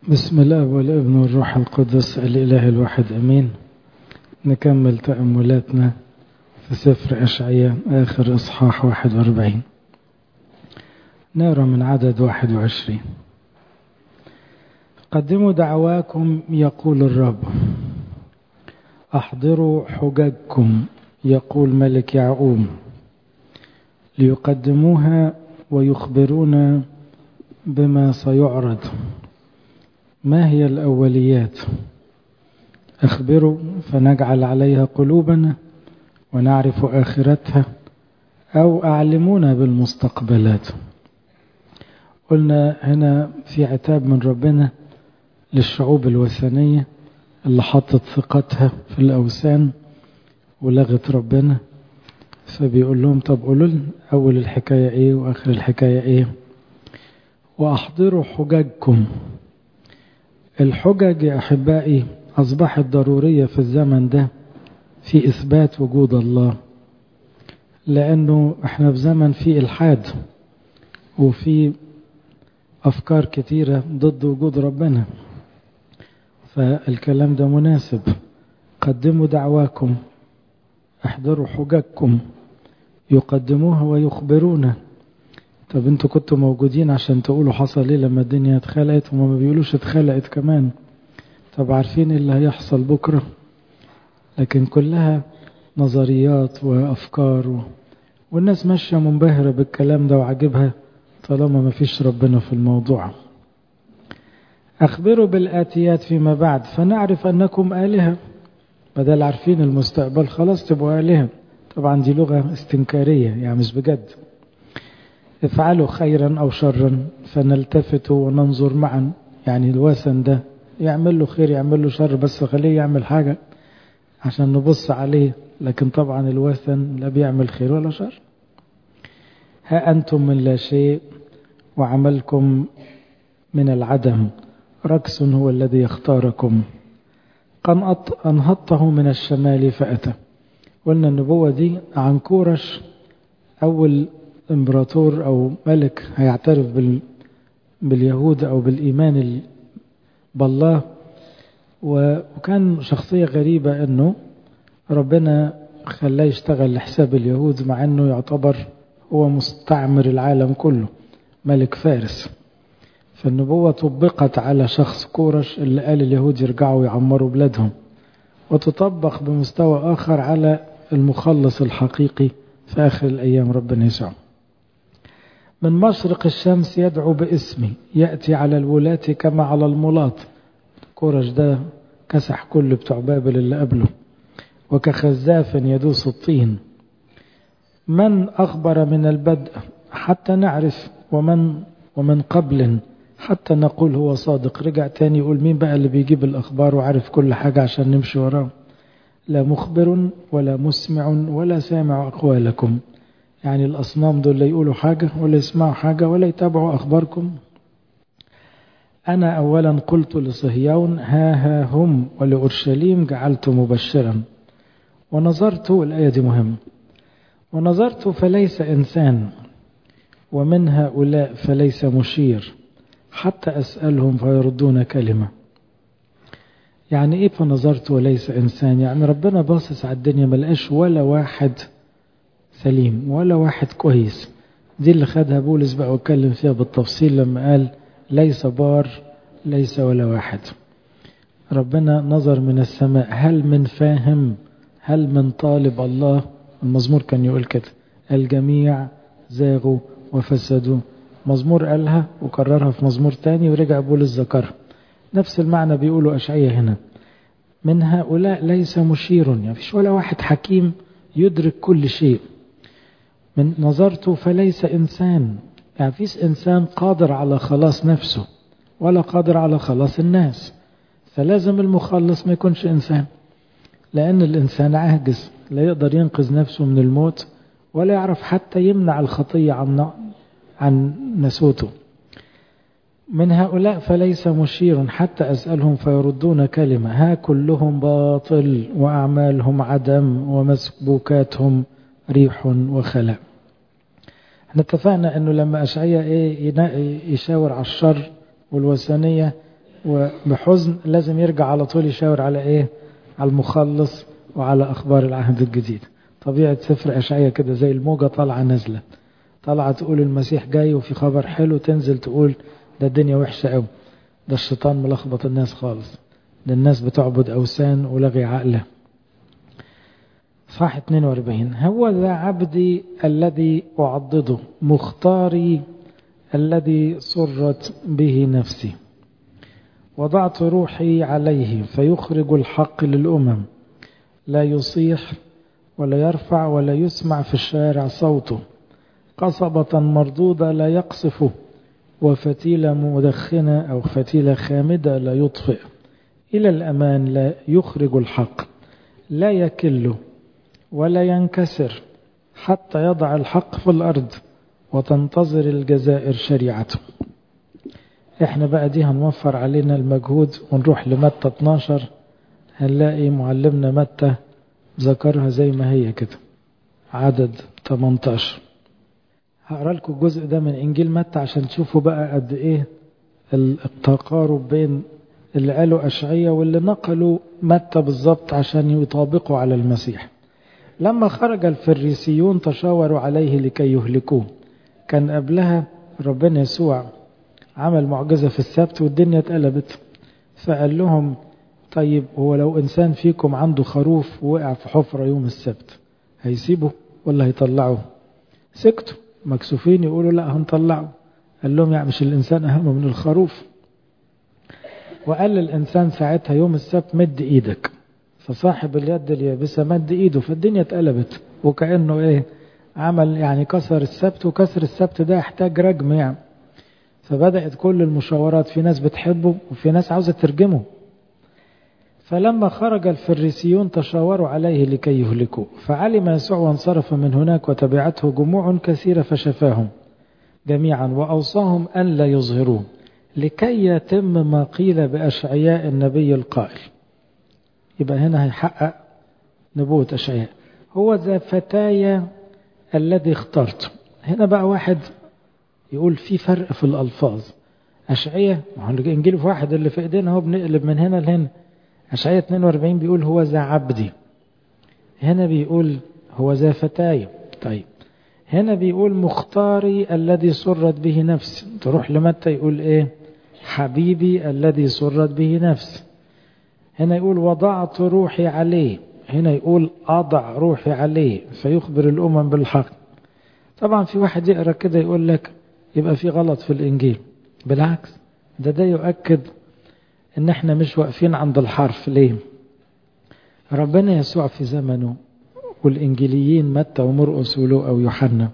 بسم الله والابن والروح القدس الإله الواحد أمين نكمل تأملاتنا في سفر أشعية آخر إصحاح 41 نقرا من عدد 21 قدموا دعواكم يقول الرب أحضروا حججكم يقول ملك يعقوب ليقدموها ويخبرونا بما سيعرض ما هي الأوليات أخبروا فنجعل عليها قلوبنا ونعرف آخرتها أو أعلمونا بالمستقبلات قلنا هنا في عتاب من ربنا للشعوب الوثنية اللي حطت ثقتها في الأوثان ولغت ربنا فبيقول لهم طب قولوا لنا أول الحكاية إيه وآخر الحكاية إيه وأحضروا حججكم الحجج يا أحبائي أصبحت ضرورية في الزمن ده في إثبات وجود الله لأنه إحنا في زمن فيه إلحاد وفي أفكار كتيرة ضد وجود ربنا فالكلام ده مناسب قدموا دعواكم احضروا حججكم يقدموها ويخبرونا طب انتوا كنتوا موجودين عشان تقولوا حصل ايه لما الدنيا اتخلقت وما ما بيقولوش اتخلقت كمان طب عارفين ايه اللي هيحصل بكرة لكن كلها نظريات وافكار و... والناس ماشية منبهرة بالكلام ده وعجبها طالما ما فيش ربنا في الموضوع أخبروا بالآتيات فيما بعد فنعرف أنكم آلهة بدل عارفين المستقبل خلاص تبقوا آلهة طبعا دي لغة استنكارية يعني مش بجد افعلوا خيرا أو شرا فنلتفت وننظر معا يعني الوثن ده يعمل له خير يعمل له شر بس خليه يعمل حاجة عشان نبص عليه لكن طبعا الوثن لا بيعمل خير ولا شر ها أنتم من لا شيء وعملكم من العدم ركس هو الذي يختاركم أنهضته من الشمال فأتى قلنا النبوة دي عن كورش أول امبراطور أو ملك هيعترف بال باليهود أو بالإيمان بالله وكان شخصية غريبة أنه ربنا خلاه يشتغل لحساب اليهود مع أنه يعتبر هو مستعمر العالم كله ملك فارس فالنبوة طبقت على شخص كورش اللي قال اليهود يرجعوا يعمروا بلادهم وتطبق بمستوى آخر على المخلص الحقيقي في آخر الأيام ربنا يسوع من مشرق الشمس يدعو باسمي يأتي على الولاة كما على الملاط كورش ده كسح كل بتوع بابل اللي قبله وكخزاف يدوس الطين من أخبر من البدء حتى نعرف ومن ومن قبل حتى نقول هو صادق رجع تاني يقول مين بقى اللي بيجيب الأخبار وعارف كل حاجة عشان نمشي وراه لا مخبر ولا مسمع ولا سامع أقوالكم يعني الأصنام دول لا يقولوا حاجة ولا يسمعوا حاجة ولا يتابعوا أخباركم أنا أولا قلت لصهيون ها ها هم ولأورشليم جعلت مبشرا ونظرت الآية دي مهمة ونظرت فليس إنسان ومن هؤلاء فليس مشير حتى أسألهم فيردون كلمة يعني إيه فنظرت وليس إنسان يعني ربنا باصص على الدنيا ملقاش ولا واحد سليم ولا واحد كويس دي اللي خدها بولس بقى واتكلم فيها بالتفصيل لما قال ليس بار ليس ولا واحد ربنا نظر من السماء هل من فاهم هل من طالب الله المزمور كان يقول كده الجميع زاغوا وفسدوا مزمور قالها وكررها في مزمور تاني ورجع بولس ذكرها نفس المعنى بيقولوا أشعية هنا من هؤلاء ليس مشير يعني فيش ولا واحد حكيم يدرك كل شيء من نظرته فليس إنسان يعني فيش إنسان قادر على خلاص نفسه ولا قادر على خلاص الناس فلازم المخلص ما يكونش إنسان لأن الإنسان عاجز لا يقدر ينقذ نفسه من الموت ولا يعرف حتى يمنع الخطية عن عن نسوته من هؤلاء فليس مشير حتى أسألهم فيردون كلمة ها كلهم باطل وأعمالهم عدم ومسبوكاتهم ريح وخلاء احنا اتفقنا انه لما اشعياء ايه يشاور على الشر والوثنية وبحزن لازم يرجع على طول يشاور على ايه على المخلص وعلى اخبار العهد الجديد طبيعة سفر اشعياء كده زي الموجة طالعة نازلة طالعة تقول المسيح جاي وفي خبر حلو تنزل تقول ده الدنيا وحشة قوي ده الشيطان ملخبط الناس خالص ده الناس بتعبد أوثان ولغي عقله صح 42 هو ذا عبدي الذي أعضده مختاري الذي سرت به نفسي وضعت روحي عليه فيخرج الحق للأمم لا يصيح ولا يرفع ولا يسمع في الشارع صوته قصبة مردودة لا يقصف وفتيلة مدخنة أو فتيلة خامدة لا يطفئ إلى الأمان لا يخرج الحق لا يكل ولا ينكسر حتى يضع الحق في الأرض وتنتظر الجزائر شريعته احنا بقى دي هنوفر علينا المجهود ونروح لمتى 12 هنلاقي معلمنا متى ذكرها زي ما هي كده عدد 18 هقرا لكم الجزء ده من انجيل متى عشان تشوفوا بقى قد ايه التقارب بين اللي قالوا اشعية واللي نقلوا متى بالظبط عشان يطابقوا على المسيح لما خرج الفريسيون تشاوروا عليه لكي يهلكوه كان قبلها ربنا يسوع عمل معجزة في السبت والدنيا اتقلبت فقال لهم طيب هو لو إنسان فيكم عنده خروف وقع في حفرة يوم السبت هيسيبه ولا هيطلعه سكتوا مكسوفين يقولوا لا هنطلعه قال لهم يعني مش الإنسان أهم من الخروف وقال للإنسان ساعتها يوم السبت مد إيدك فصاحب اليد اليابسة مد إيده فالدنيا اتقلبت وكأنه إيه عمل يعني كسر السبت وكسر السبت ده يحتاج رجم يعني فبدأت كل المشاورات في ناس بتحبه وفي ناس عاوزة ترجمه فلما خرج الفريسيون تشاوروا عليه لكي يهلكوه فعلم يسوع وانصرف من هناك وتبعته جموع كثيرة فشفاهم جميعا وأوصاهم أن لا يظهروه لكي يتم ما قيل بأشعياء النبي القائل يبقى هنا هيحقق نبوة أشعياء هو ذا فتايا الذي اخترته هنا بقى واحد يقول في فرق في الألفاظ أشعية ما هو الإنجيل في واحد اللي في إيدينا هو بنقلب من هنا لهنا أشعية 42 بيقول هو ذا عبدي هنا بيقول هو ذا فتايا طيب هنا بيقول مختاري الذي سرت به نفسي تروح لمتى يقول ايه حبيبي الذي سرت به نفسي هنا يقول وضعت روحي عليه هنا يقول أضع روحي عليه فيخبر الأمم بالحق طبعا في واحد يقرأ كده يقول لك يبقى في غلط في الإنجيل بالعكس ده ده يؤكد ان احنا مش واقفين عند الحرف ليه ربنا يسوع في زمنه والإنجيليين متى ومرقس ولوقا ويوحنا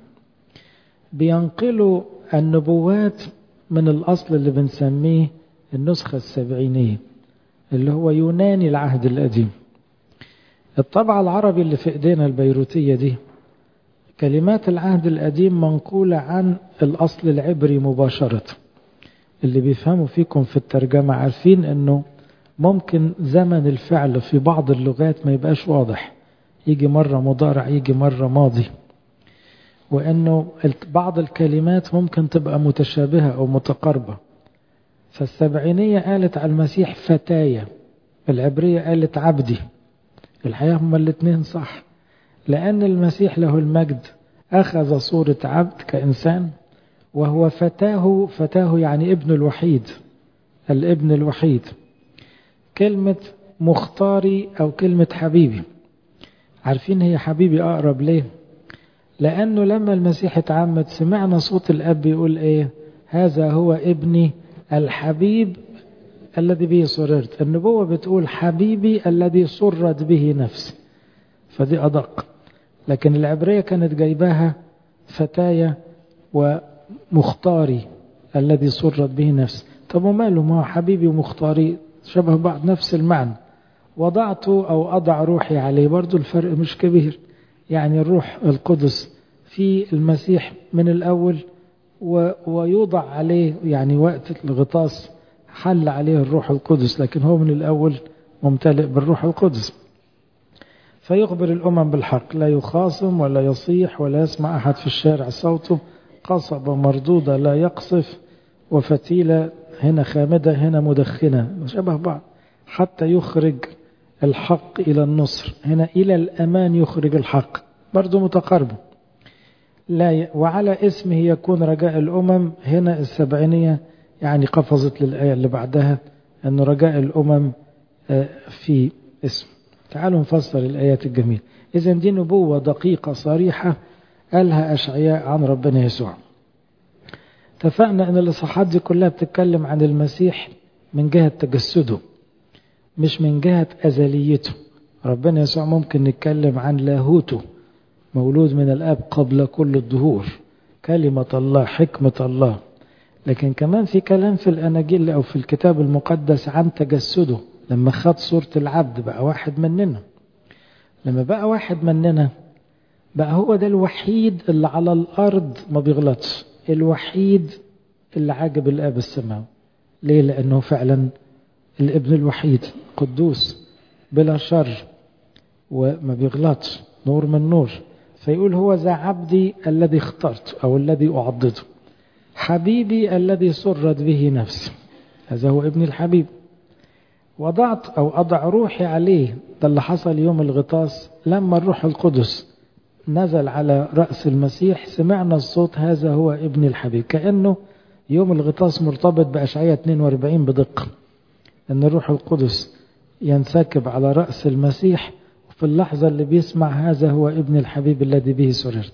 بينقلوا النبوات من الأصل اللي بنسميه النسخة السبعينية اللي هو يوناني العهد القديم الطبعة العربي اللي في ايدينا البيروتية دي كلمات العهد القديم منقولة عن الأصل العبري مباشرة اللي بيفهموا فيكم في الترجمة عارفين انه ممكن زمن الفعل في بعض اللغات ما يبقاش واضح يجي مرة مضارع يجي مرة ماضي وانه بعض الكلمات ممكن تبقى متشابهة او متقاربة فالسبعينية قالت على المسيح فتايا العبرية قالت عبدي الحقيقة هما الاثنين صح لأن المسيح له المجد أخذ صورة عبد كإنسان وهو فتاه فتاه يعني ابن الوحيد الابن الوحيد كلمة مختاري أو كلمة حبيبي عارفين هي حبيبي أقرب ليه لأنه لما المسيح اتعمد سمعنا صوت الأب يقول إيه هذا هو ابني الحبيب الذي به سررت النبوة بتقول حبيبي الذي سرت به نفسي فدي أدق لكن العبرية كانت جايباها فتايا ومختاري الذي سرت به نفسي طب وماله ما هو حبيبي ومختاري شبه بعض نفس المعنى وضعت أو أضع روحي عليه برضو الفرق مش كبير يعني الروح القدس في المسيح من الأول و... ويوضع عليه يعني وقت الغطاس حل عليه الروح القدس لكن هو من الأول ممتلئ بالروح القدس فيخبر الأمم بالحق لا يخاصم ولا يصيح ولا يسمع أحد في الشارع صوته قصبة مردودة لا يقصف وفتيلة هنا خامدة هنا مدخنة شبه بعض حتى يخرج الحق إلى النصر هنا إلى الأمان يخرج الحق برضو متقاربة لا ي... وعلى اسمه يكون رجاء الأمم هنا السبعينية يعني قفزت للآية اللي بعدها أن رجاء الأمم في اسم تعالوا نفسر الآيات الجميلة إذا دي نبوة دقيقة صريحة قالها أشعياء عن ربنا يسوع اتفقنا أن الإصحاحات دي كلها بتتكلم عن المسيح من جهة تجسده مش من جهة أزليته ربنا يسوع ممكن نتكلم عن لاهوته مولود من الآب قبل كل الدهور كلمة الله حكمة الله لكن كمان في كلام في الأناجيل أو في الكتاب المقدس عن تجسده لما خد صورة العبد بقى واحد مننا لما بقى واحد مننا بقى هو ده الوحيد اللي على الأرض ما بيغلطش الوحيد اللي عاجب الآب السماوي ليه لأنه فعلا الابن الوحيد قدوس بلا شر وما بيغلطش نور من نور فيقول هو ذا عبدي الذي اخترت أو الذي أعضده حبيبي الذي سرت به نفسي هذا هو ابن الحبيب وضعت أو أضع روحي عليه ده اللي حصل يوم الغطاس لما الروح القدس نزل على رأس المسيح سمعنا الصوت هذا هو ابن الحبيب كأنه يوم الغطاس مرتبط بأشعية 42 بدقة أن الروح القدس ينسكب على رأس المسيح وفي اللحظة اللي بيسمع هذا هو ابن الحبيب الذي به سررت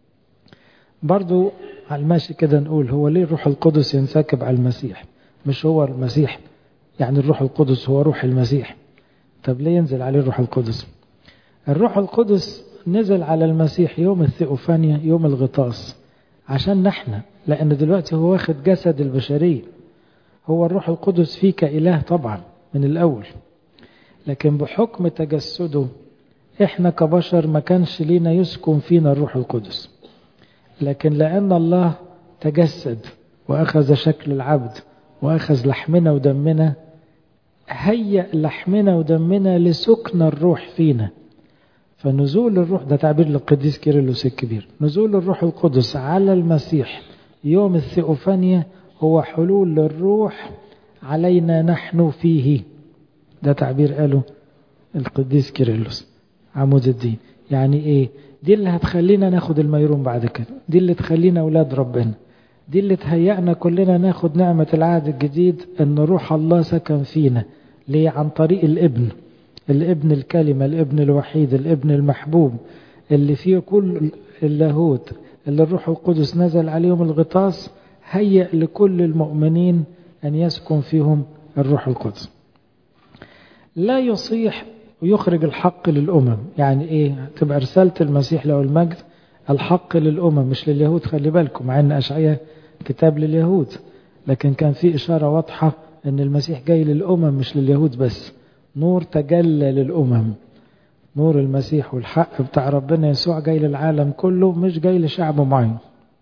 برضو على الماشي كده نقول هو ليه الروح القدس ينسكب على المسيح مش هو المسيح يعني الروح القدس هو روح المسيح طب ليه ينزل عليه الروح القدس الروح القدس نزل على المسيح يوم الثيوفانيا يوم الغطاس عشان نحن لأن دلوقتي هو واخد جسد البشرية هو الروح القدس فيه كإله طبعا من الأول لكن بحكم تجسده احنا كبشر ما كانش لينا يسكن فينا الروح القدس لكن لأن الله تجسد وأخذ شكل العبد وأخذ لحمنا ودمنا هيأ لحمنا ودمنا لسكن الروح فينا فنزول الروح ده تعبير للقديس كيرلس الكبير نزول الروح القدس على المسيح يوم الثيوفانيا هو حلول للروح علينا نحن فيه ده تعبير قاله القديس كيرلس عمود الدين يعني ايه دي اللي هتخلينا ناخد الميرون بعد كده دي اللي تخلينا اولاد ربنا دي اللي تهيأنا كلنا ناخد نعمة العهد الجديد ان روح الله سكن فينا ليه عن طريق الابن الابن الكلمة الابن الوحيد الابن المحبوب اللي فيه كل اللاهوت اللي الروح القدس نزل عليهم الغطاس هيأ لكل المؤمنين أن يسكن فيهم الروح القدس لا يصيح ويخرج الحق للأمم يعني إيه تبقى رسالة المسيح له المجد الحق للأمم مش لليهود خلي بالكم مع أن أشعية كتاب لليهود لكن كان في إشارة واضحة أن المسيح جاي للأمم مش لليهود بس نور تجلى للأمم نور المسيح والحق بتاع ربنا يسوع جاي للعالم كله مش جاي لشعب معين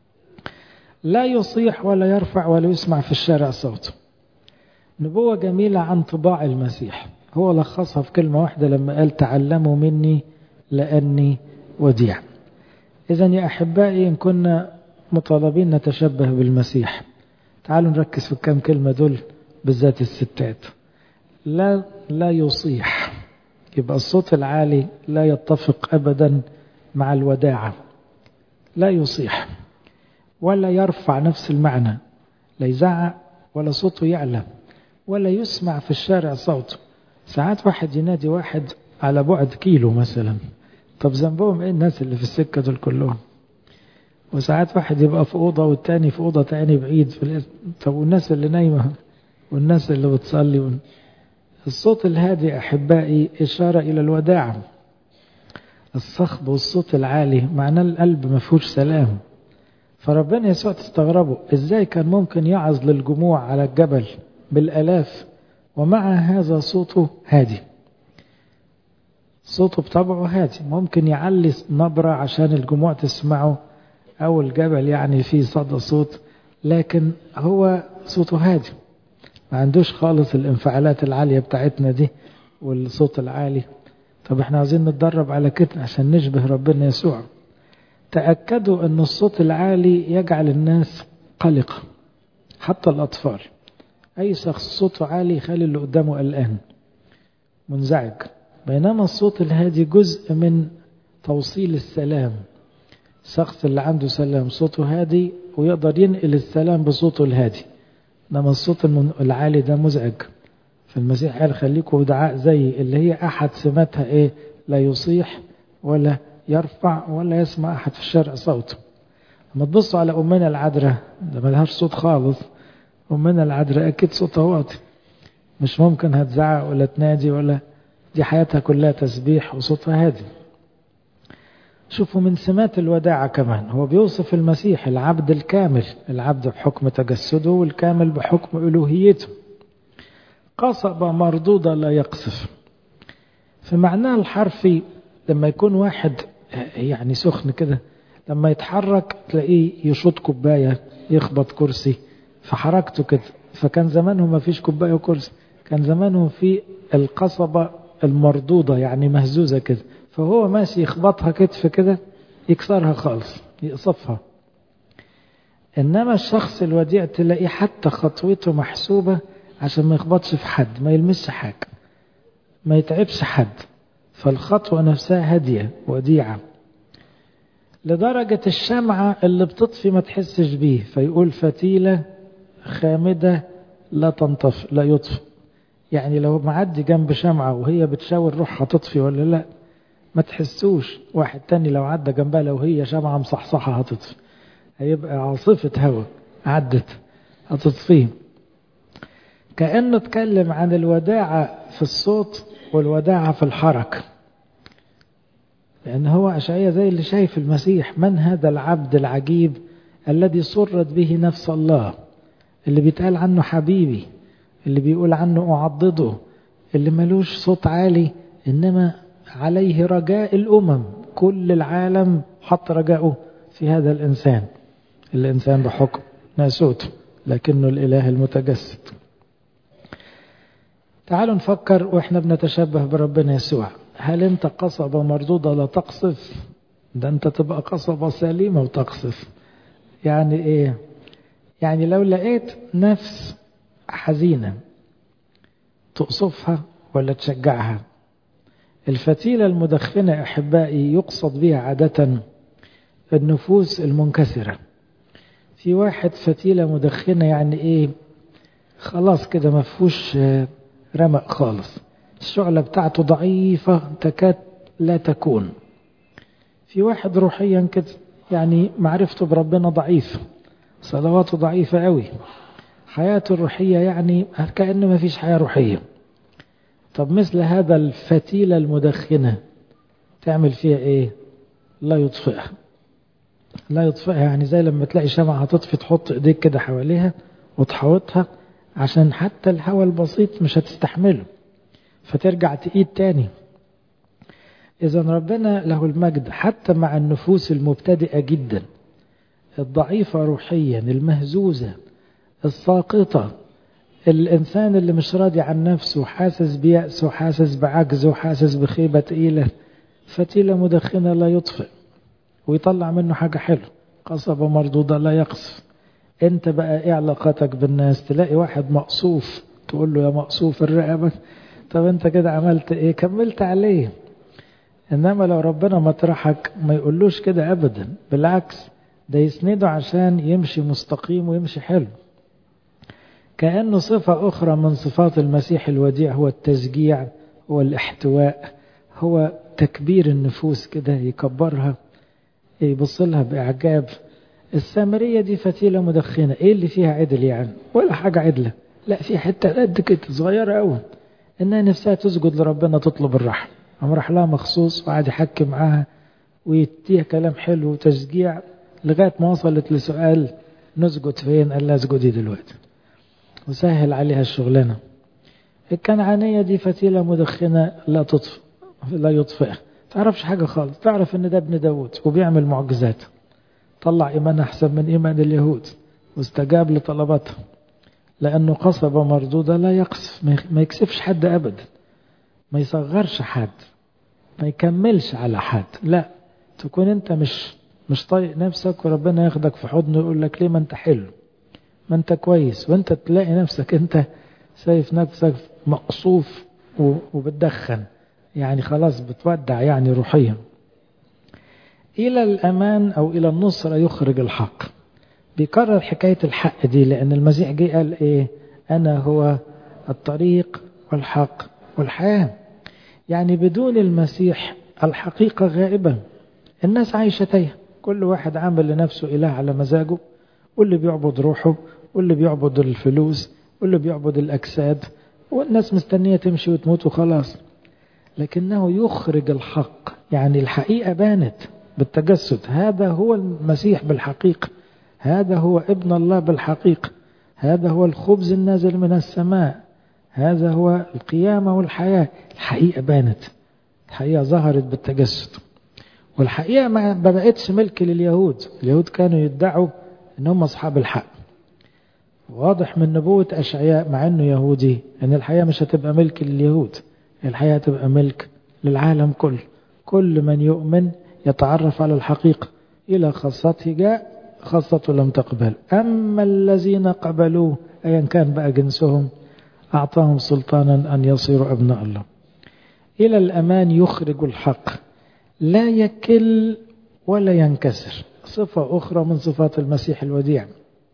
لا يصيح ولا يرفع ولا يسمع في الشارع صوته نبوة جميلة عن طباع المسيح هو لخصها في كلمة واحدة لما قال تعلموا مني لأني وديع إذا يا أحبائي إن كنا مطالبين نتشبه بالمسيح تعالوا نركز في الكام كلمة دول بالذات الستات لا لا يصيح يبقى الصوت العالي لا يتفق أبدا مع الوداعة لا يصيح ولا يرفع نفس المعنى لا يزعق ولا صوته يعلى ولا يسمع في الشارع صوته ساعات واحد ينادي واحد على بعد كيلو مثلا طب ذنبهم ايه الناس اللي في السكة دول كلهم وساعات واحد يبقى في أوضة والتاني في أوضة تاني بعيد في الاسم. طب والناس اللي نايمة والناس اللي بتصلي وال... الصوت الهادي أحبائي إشارة إلى الوداع الصخب والصوت العالي معناه القلب ما فيهوش سلام فربنا يسوع تستغربوا إزاي كان ممكن يعظ للجموع على الجبل بالألاف ومع هذا صوته هادي صوته بطبعه هادي ممكن يعلي نبرة عشان الجموع تسمعه أو الجبل يعني فيه صدى صوت لكن هو صوته هادي ما عندوش خالص الانفعالات العالية بتاعتنا دي والصوت العالي طب احنا عايزين نتدرب على كده عشان نشبه ربنا يسوع تأكدوا أن الصوت العالي يجعل الناس قلقة حتى الأطفال أي شخص صوته عالي يخلي اللي قدامه قلقان منزعج بينما الصوت الهادي جزء من توصيل السلام الشخص اللي عنده سلام صوته هادي ويقدر ينقل السلام بصوته الهادي انما الصوت العالي ده مزعج فالمسيح قال خليكم دعاء زي اللي هي احد سماتها ايه لا يصيح ولا يرفع ولا يسمع احد في الشارع صوته لما تبصوا على امنا العذراء ده ملهاش صوت خالص امنا العذراء اكيد صوتها واطي مش ممكن هتزعق ولا تنادي ولا دي حياتها كلها تسبيح وصوتها هادي شوفوا من سمات الوداعة كمان هو بيوصف المسيح العبد الكامل العبد بحكم تجسده والكامل بحكم ألوهيته قصبة مردودة لا يقصف في معناه الحرفي لما يكون واحد يعني سخن كده لما يتحرك تلاقيه يشوط كوباية يخبط كرسي فحركته كده فكان زمانهم ما فيش كوباية وكرسي كان زمانهم في القصبة المردودة يعني مهزوزة كده فهو ماشي يخبطها كتف كده يكسرها خالص يقصفها إنما الشخص الوديع تلاقيه حتى خطوته محسوبة عشان ما يخبطش في حد ما يلمسش حاجة ما يتعبش حد فالخطوة نفسها هادية وديعة لدرجة الشمعة اللي بتطفي ما تحسش بيه فيقول فتيلة خامدة لا تنطفي لا يطفي يعني لو معدي جنب شمعة وهي بتشاور روحها تطفي ولا لا ما تحسوش واحد تاني لو عدى جنبها لو هي شمعة مصحصحة هتطفي هيبقى عاصفة هواء عدت هتطفيه كأنه اتكلم عن الوداعة في الصوت والوداعة في الحركة لأن هو أشعية زي اللي شايف المسيح من هذا العبد العجيب الذي سرت به نفس الله اللي بيتقال عنه حبيبي اللي بيقول عنه أعضده اللي ملوش صوت عالي إنما عليه رجاء الأمم كل العالم حط رجاءه في هذا الإنسان الإنسان بحكم ناسوته لكنه الإله المتجسد تعالوا نفكر وإحنا بنتشبه بربنا يسوع هل أنت قصبة مردودة لا تقصف ده أنت تبقى قصبة سليمة وتقصف يعني إيه يعني لو لقيت نفس حزينة تقصفها ولا تشجعها الفتيلة المدخنة أحبائي يقصد بها عادة النفوس المنكسرة في واحد فتيلة مدخنة يعني إيه خلاص كده ما فيهوش رمق خالص الشعلة بتاعته ضعيفة تكاد لا تكون في واحد روحيا كده يعني معرفته بربنا ضعيفة صلواته ضعيفة قوي حياته الروحية يعني كأنه ما فيش حياة روحية طب مثل هذا الفتيلة المدخنة تعمل فيها ايه لا يطفئها لا يطفئها يعني زي لما تلاقي شمعة هتطفي تحط ايديك كده حواليها وتحوطها عشان حتى الهواء البسيط مش هتستحمله فترجع تقيد تاني إذا ربنا له المجد حتى مع النفوس المبتدئة جدا الضعيفة روحيا المهزوزة الساقطة الإنسان اللي مش راضي عن نفسه حاسس بيأسه حاسس بعجزه حاسس بخيبة تقيلة فتيلة مدخنة لا يطفئ ويطلع منه حاجة حلوة قصبة مردودة لا يقصف انت بقى ايه علاقتك بالناس تلاقي واحد مقصوف تقول له يا مقصوف الرقبة طب انت كده عملت ايه كملت عليه انما لو ربنا مطرحك ما يقولوش كده ابدا بالعكس ده يسنده عشان يمشي مستقيم ويمشي حلو كأنه صفة أخرى من صفات المسيح الوديع هو التشجيع هو الاحتواء هو تكبير النفوس كده يكبرها يبص لها بإعجاب السامرية دي فتيلة مدخنة ايه اللي فيها عدل يعني ولا حاجة عدلة لا في حتة قد كده صغيرة قوي انها نفسها تسجد لربنا تطلب الرحمة قام راح لها مخصوص وقعد يحكي معاها ويديها كلام حلو وتشجيع لغاية ما وصلت لسؤال نسجد فين قال لها اسجدي دلوقتي وسهل عليها الشغلانة الكنعانية دي فتيلة مدخنة لا تطفئ لا يطفئها تعرفش حاجة خالص تعرف ان ده ابن داود وبيعمل معجزات طلع ايمان احسن من ايمان اليهود واستجاب لطلباتها لانه قصبة مردودة لا يقصف ما يكسفش حد ابدا ما يصغرش حد ما يكملش على حد لا تكون انت مش مش طايق نفسك وربنا ياخدك في حضنه ويقول لك ليه ما انت حلو ما انت كويس وانت تلاقي نفسك انت شايف نفسك مقصوف وبتدخن يعني خلاص بتودع يعني روحيا إلى الأمان أو إلى النصرة يخرج الحق بيكرر حكاية الحق دي لأن المسيح جه قال إيه أنا هو الطريق والحق والحياة يعني بدون المسيح الحقيقة غائبة الناس عايشة تايه كل واحد عامل لنفسه إله على مزاجه واللي بيعبد روحه واللي بيعبد الفلوس واللي بيعبد الأجساد والناس مستنية تمشي وتموت وخلاص لكنه يخرج الحق يعني الحقيقة بانت بالتجسد هذا هو المسيح بالحقيقة هذا هو ابن الله بالحقيقة هذا هو الخبز النازل من السماء هذا هو القيامة والحياة الحقيقة بانت الحقيقة ظهرت بالتجسد والحقيقة ما بقتش ملك لليهود اليهود كانوا يدعوا ان هم اصحاب الحق واضح من نبوة أشعياء مع أنه يهودي أن الحياة مش هتبقى ملك لليهود الحياة هتبقى ملك للعالم كله كل من يؤمن يتعرف على الحقيقة إلى خاصته جاء خاصته لم تقبل أما الذين قبلوه أيا كان بقى جنسهم أعطاهم سلطانا أن يصيروا أبناء الله إلى الأمان يخرج الحق لا يكل ولا ينكسر صفة أخرى من صفات المسيح الوديع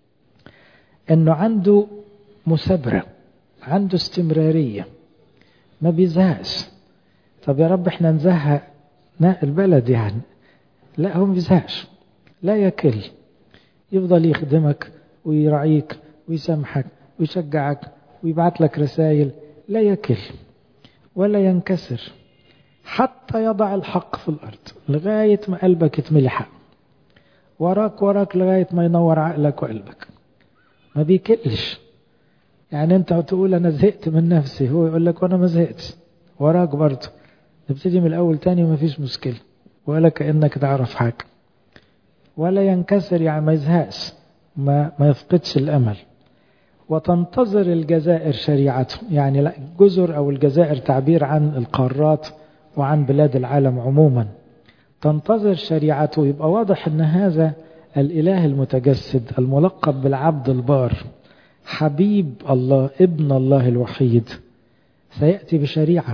أنه عنده مثابرة عنده استمرارية ما بيزهقش طب يا رب احنا نزهق البلد يعني لا هو ما بيزهقش لا يكل يفضل يخدمك ويراعيك ويسامحك ويشجعك ويبعت لك رسائل لا يكل ولا ينكسر حتى يضع الحق في الأرض لغاية ما قلبك يتملي حق وراك وراك لغاية ما ينور عقلك وقلبك ما بيكلش يعني انت تقول انا زهقت من نفسي هو يقول لك وانا ما زهقتش وراك برضه نبتدي من الاول تاني وما فيش مشكلة ولا كأنك تعرف حاجة ولا ينكسر يعني ما يزهقش ما, ما يفقدش الامل وتنتظر الجزائر شريعته يعني لا الجزر او الجزائر تعبير عن القارات وعن بلاد العالم عموما تنتظر شريعته يبقى واضح ان هذا الاله المتجسد الملقب بالعبد البار حبيب الله ابن الله الوحيد سياتي بشريعه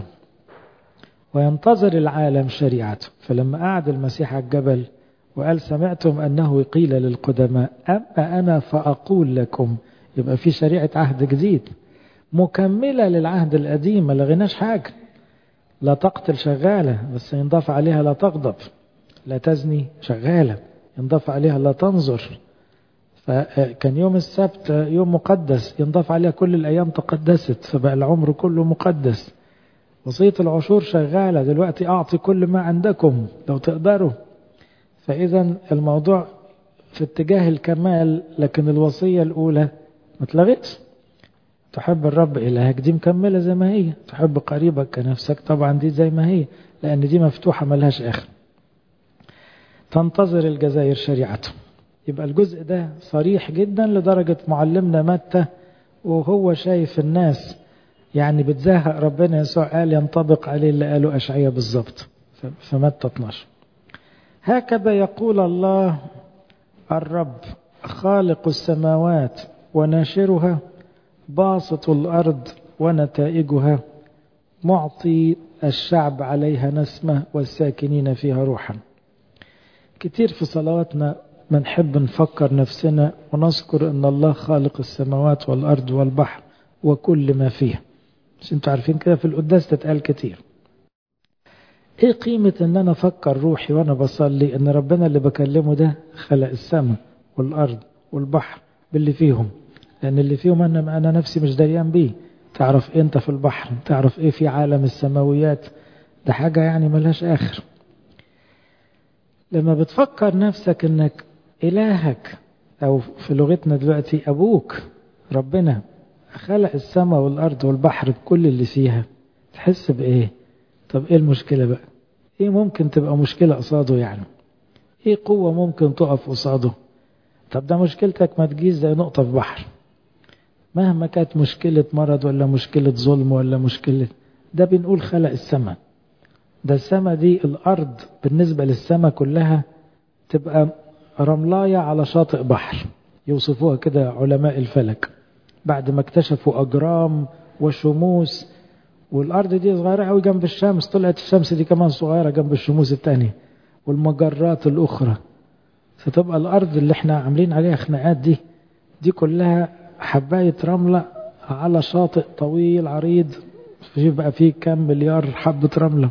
وينتظر العالم شريعته فلما قعد المسيح على الجبل وقال سمعتم انه قيل للقدماء اما انا فاقول لكم يبقى في شريعه عهد جديد مكمله للعهد القديم ما لغيناش حاجه لا تقتل شغاله بس ينضاف عليها لا تغضب لا تزني شغاله ينضاف عليها لا تنظر فكان يوم السبت يوم مقدس ينضاف عليها كل الأيام تقدست فبقى العمر كله مقدس وصية العشور شغالة دلوقتي أعطي كل ما عندكم لو تقدروا فإذا الموضوع في اتجاه الكمال لكن الوصية الأولى ما اتلغتش تحب الرب إلهك دي مكملة زي ما هي تحب قريبك كنفسك طبعا دي زي ما هي لأن دي مفتوحة ملهاش آخر تنتظر الجزائر شريعته يبقى الجزء ده صريح جدا لدرجة معلمنا متى وهو شايف الناس يعني بتزهق ربنا يسوع قال ينطبق عليه اللي قاله أشعية بالظبط في متى 12 هكذا يقول الله الرب خالق السماوات وناشرها باسط الأرض ونتائجها معطي الشعب عليها نسمة والساكنين فيها روحا كتير في صلواتنا ما نحب نفكر نفسنا ونذكر ان الله خالق السماوات والارض والبحر وكل ما فيه مش انتوا عارفين كده في القداس تتقال كتير ايه قيمة ان انا افكر روحي وانا بصلي ان ربنا اللي بكلمه ده خلق السماء والارض والبحر باللي فيهم لان اللي فيهم انا انا نفسي مش دريان بيه تعرف إيه انت في البحر تعرف ايه في عالم السماويات ده حاجة يعني ملهاش اخر لما بتفكر نفسك انك إلهك أو في لغتنا دلوقتي أبوك ربنا خلق السماء والأرض والبحر بكل اللي فيها تحس بإيه؟ طب إيه المشكلة بقى؟ إيه ممكن تبقى مشكلة قصاده يعني؟ إيه قوة ممكن تقف قصاده؟ طب ده مشكلتك ما تجيش زي نقطة في بحر مهما كانت مشكلة مرض ولا مشكلة ظلم ولا مشكلة ده بنقول خلق السماء ده السماء دي الأرض بالنسبة للسماء كلها تبقى رملاية على شاطئ بحر يوصفوها كده علماء الفلك بعد ما اكتشفوا أجرام وشموس والأرض دي صغيرة قوي جنب الشمس طلعت الشمس دي كمان صغيرة جنب الشموس التانية والمجرات الأخرى فتبقى الأرض اللي احنا عاملين عليها خناقات دي دي كلها حباية رملة على شاطئ طويل عريض في بقى فيه كام مليار حبة رملة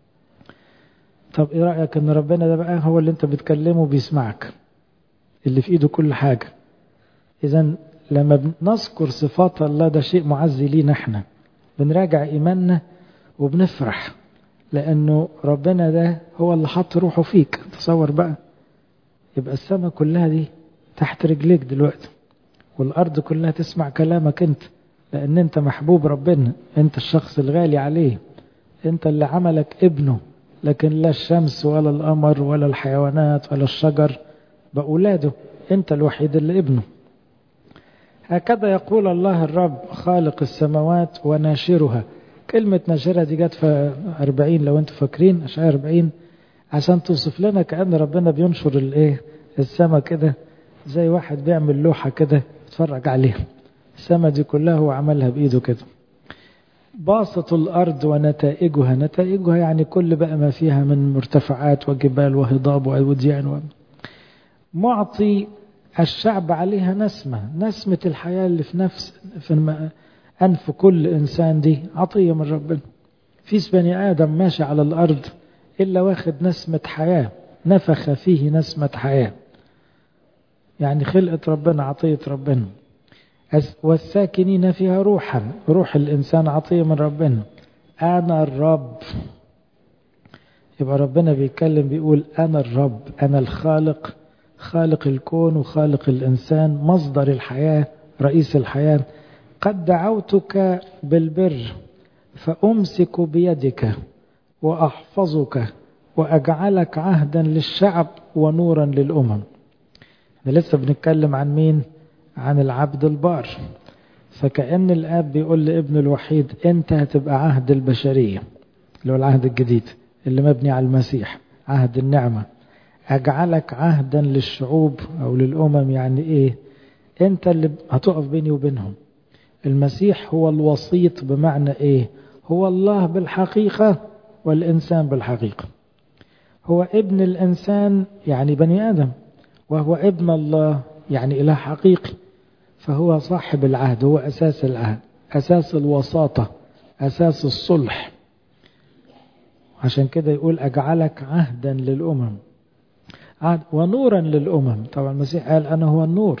طب ايه رأيك ان ربنا ده بقى هو اللي انت بتكلمه بيسمعك اللي في ايده كل حاجة اذا لما بنذكر صفات الله ده شيء معزي لينا احنا بنراجع ايماننا وبنفرح لانه ربنا ده هو اللي حط روحه فيك تصور بقى يبقى السماء كلها دي تحت رجليك دلوقتي والارض كلها تسمع كلامك انت لان انت محبوب ربنا انت الشخص الغالي عليه انت اللي عملك ابنه لكن لا الشمس ولا القمر ولا الحيوانات ولا الشجر بأولاده انت الوحيد اللي ابنه هكذا يقول الله الرب خالق السماوات وناشرها كلمة ناشرها دي جت في 40 لو انتوا فاكرين اشعار 40 عشان توصف لنا كأن ربنا بينشر الايه السما كده زي واحد بيعمل لوحة كده اتفرج عليها السما دي كلها هو عملها بإيده كده باسط الأرض ونتائجها نتائجها يعني كل بقى ما فيها من مرتفعات وجبال وهضاب ووديان و... معطي الشعب عليها نسمة نسمة الحياة اللي في نفس في أنف كل إنسان دي عطية من ربنا فيش بني آدم ماشي على الأرض إلا واخد نسمة حياة نفخ فيه نسمة حياة يعني خلقة ربنا عطية ربنا والساكنين فيها روحا روح الإنسان عطية من ربنا أنا الرب يبقى ربنا بيتكلم بيقول أنا الرب أنا الخالق خالق الكون وخالق الإنسان مصدر الحياة رئيس الحياة قد دعوتك بالبر فأمسك بيدك وأحفظك وأجعلك عهدا للشعب ونورا للأمم احنا لسه بنتكلم عن مين عن العبد البار فكأن الآب بيقول لابن الوحيد أنت هتبقى عهد البشرية اللي هو العهد الجديد اللي مبني على المسيح عهد النعمة أجعلك عهدا للشعوب أو للأمم يعني إيه أنت اللي هتقف بيني وبينهم المسيح هو الوسيط بمعنى إيه هو الله بالحقيقة والإنسان بالحقيقة هو ابن الإنسان يعني بني آدم وهو ابن الله يعني إله حقيقي فهو صاحب العهد هو أساس العهد أساس الوساطة أساس الصلح عشان كده يقول أجعلك عهدا للأمم عهد ونورا للأمم طبعا المسيح قال أنا هو النور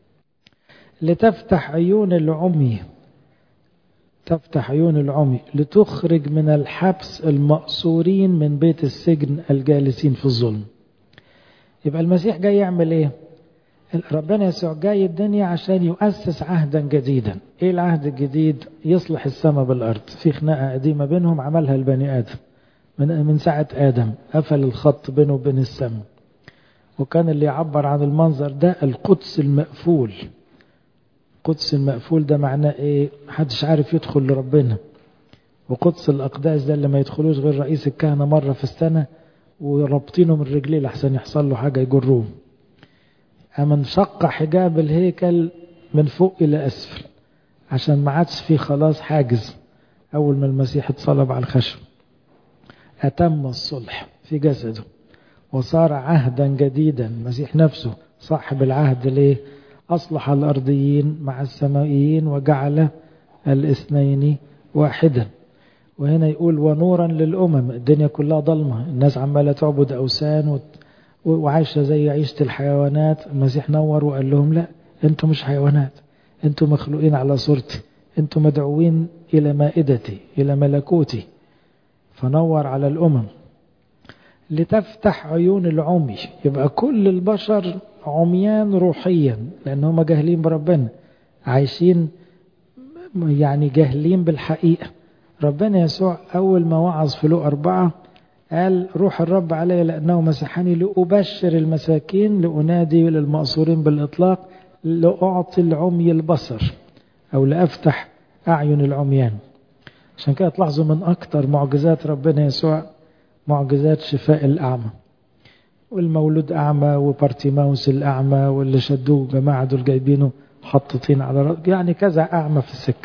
لتفتح عيون العمي تفتح عيون العمي لتخرج من الحبس المأسورين من بيت السجن الجالسين في الظلم يبقى المسيح جاي يعمل ايه ربنا يسوع جاي الدنيا عشان يؤسس عهدا جديدا ايه العهد الجديد يصلح السماء بالارض في خناقه قديمه بينهم عملها البني ادم من من ساعه ادم قفل الخط بينه وبين السماء وكان اللي يعبر عن المنظر ده القدس المقفول القدس المقفول ده معناه ايه محدش عارف يدخل لربنا وقدس الاقداس ده اللي ما يدخلوش غير رئيس الكهنه مره في السنه ورابطينه من رجليه لحسن يحصل له حاجه يجروه أما انشق حجاب الهيكل من فوق إلى أسفل عشان ما عادش فيه خلاص حاجز أول ما المسيح اتصلب على الخشب أتم الصلح في جسده وصار عهدا جديدا المسيح نفسه صاحب العهد ليه أصلح الأرضيين مع السمائيين وجعل الاثنين واحدا وهنا يقول ونورا للأمم الدنيا كلها ضلمة الناس عمالة تعبد أوثان وت... وعايشة زي عيشة الحيوانات المسيح نور وقال لهم لا انتم مش حيوانات انتم مخلوقين على صورتي انتم مدعوين إلى مائدتي إلى ملكوتي فنور على الأمم لتفتح عيون العمي يبقى كل البشر عميان روحيا لأن هم جاهلين بربنا عايشين يعني جاهلين بالحقيقة ربنا يسوع أول ما وعظ في لو أربعة قال روح الرب علي لأنه مسحني لأبشر المساكين لأنادي للمأسورين بالإطلاق لأعطي العمي البصر أو لأفتح أعين العميان عشان كده تلاحظوا من أكتر معجزات ربنا يسوع معجزات شفاء الأعمى والمولود أعمى وبارتيماوس الأعمى واللي شدوه جماعة دول جايبينه حطتين على رأس يعني كذا أعمى في السكة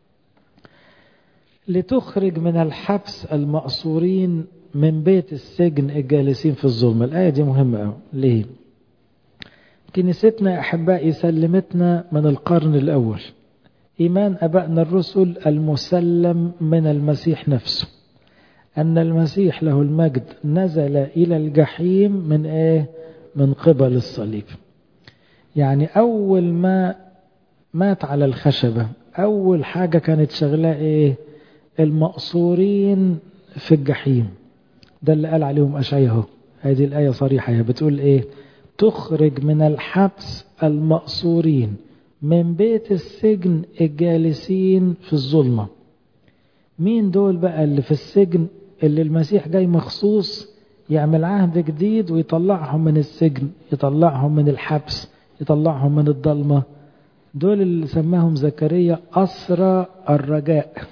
لتخرج من الحبس المأسورين من بيت السجن الجالسين في الظلم الآية دي مهمة أوي ليه كنيستنا أحبائي سلمتنا من القرن الأول إيمان أبائنا الرسل المسلم من المسيح نفسه أن المسيح له المجد نزل إلى الجحيم من إيه؟ من قبل الصليب يعني أول ما مات على الخشبة أول حاجة كانت شغلاه إيه؟ المقصورين في الجحيم ده اللي قال عليهم أشعيه هذه الآية صريحة هي بتقول إيه تخرج من الحبس المقصورين من بيت السجن الجالسين في الظلمة مين دول بقى اللي في السجن اللي المسيح جاي مخصوص يعمل عهد جديد ويطلعهم من السجن يطلعهم من الحبس يطلعهم من الضلمة دول اللي سماهم زكريا أسرى الرجاء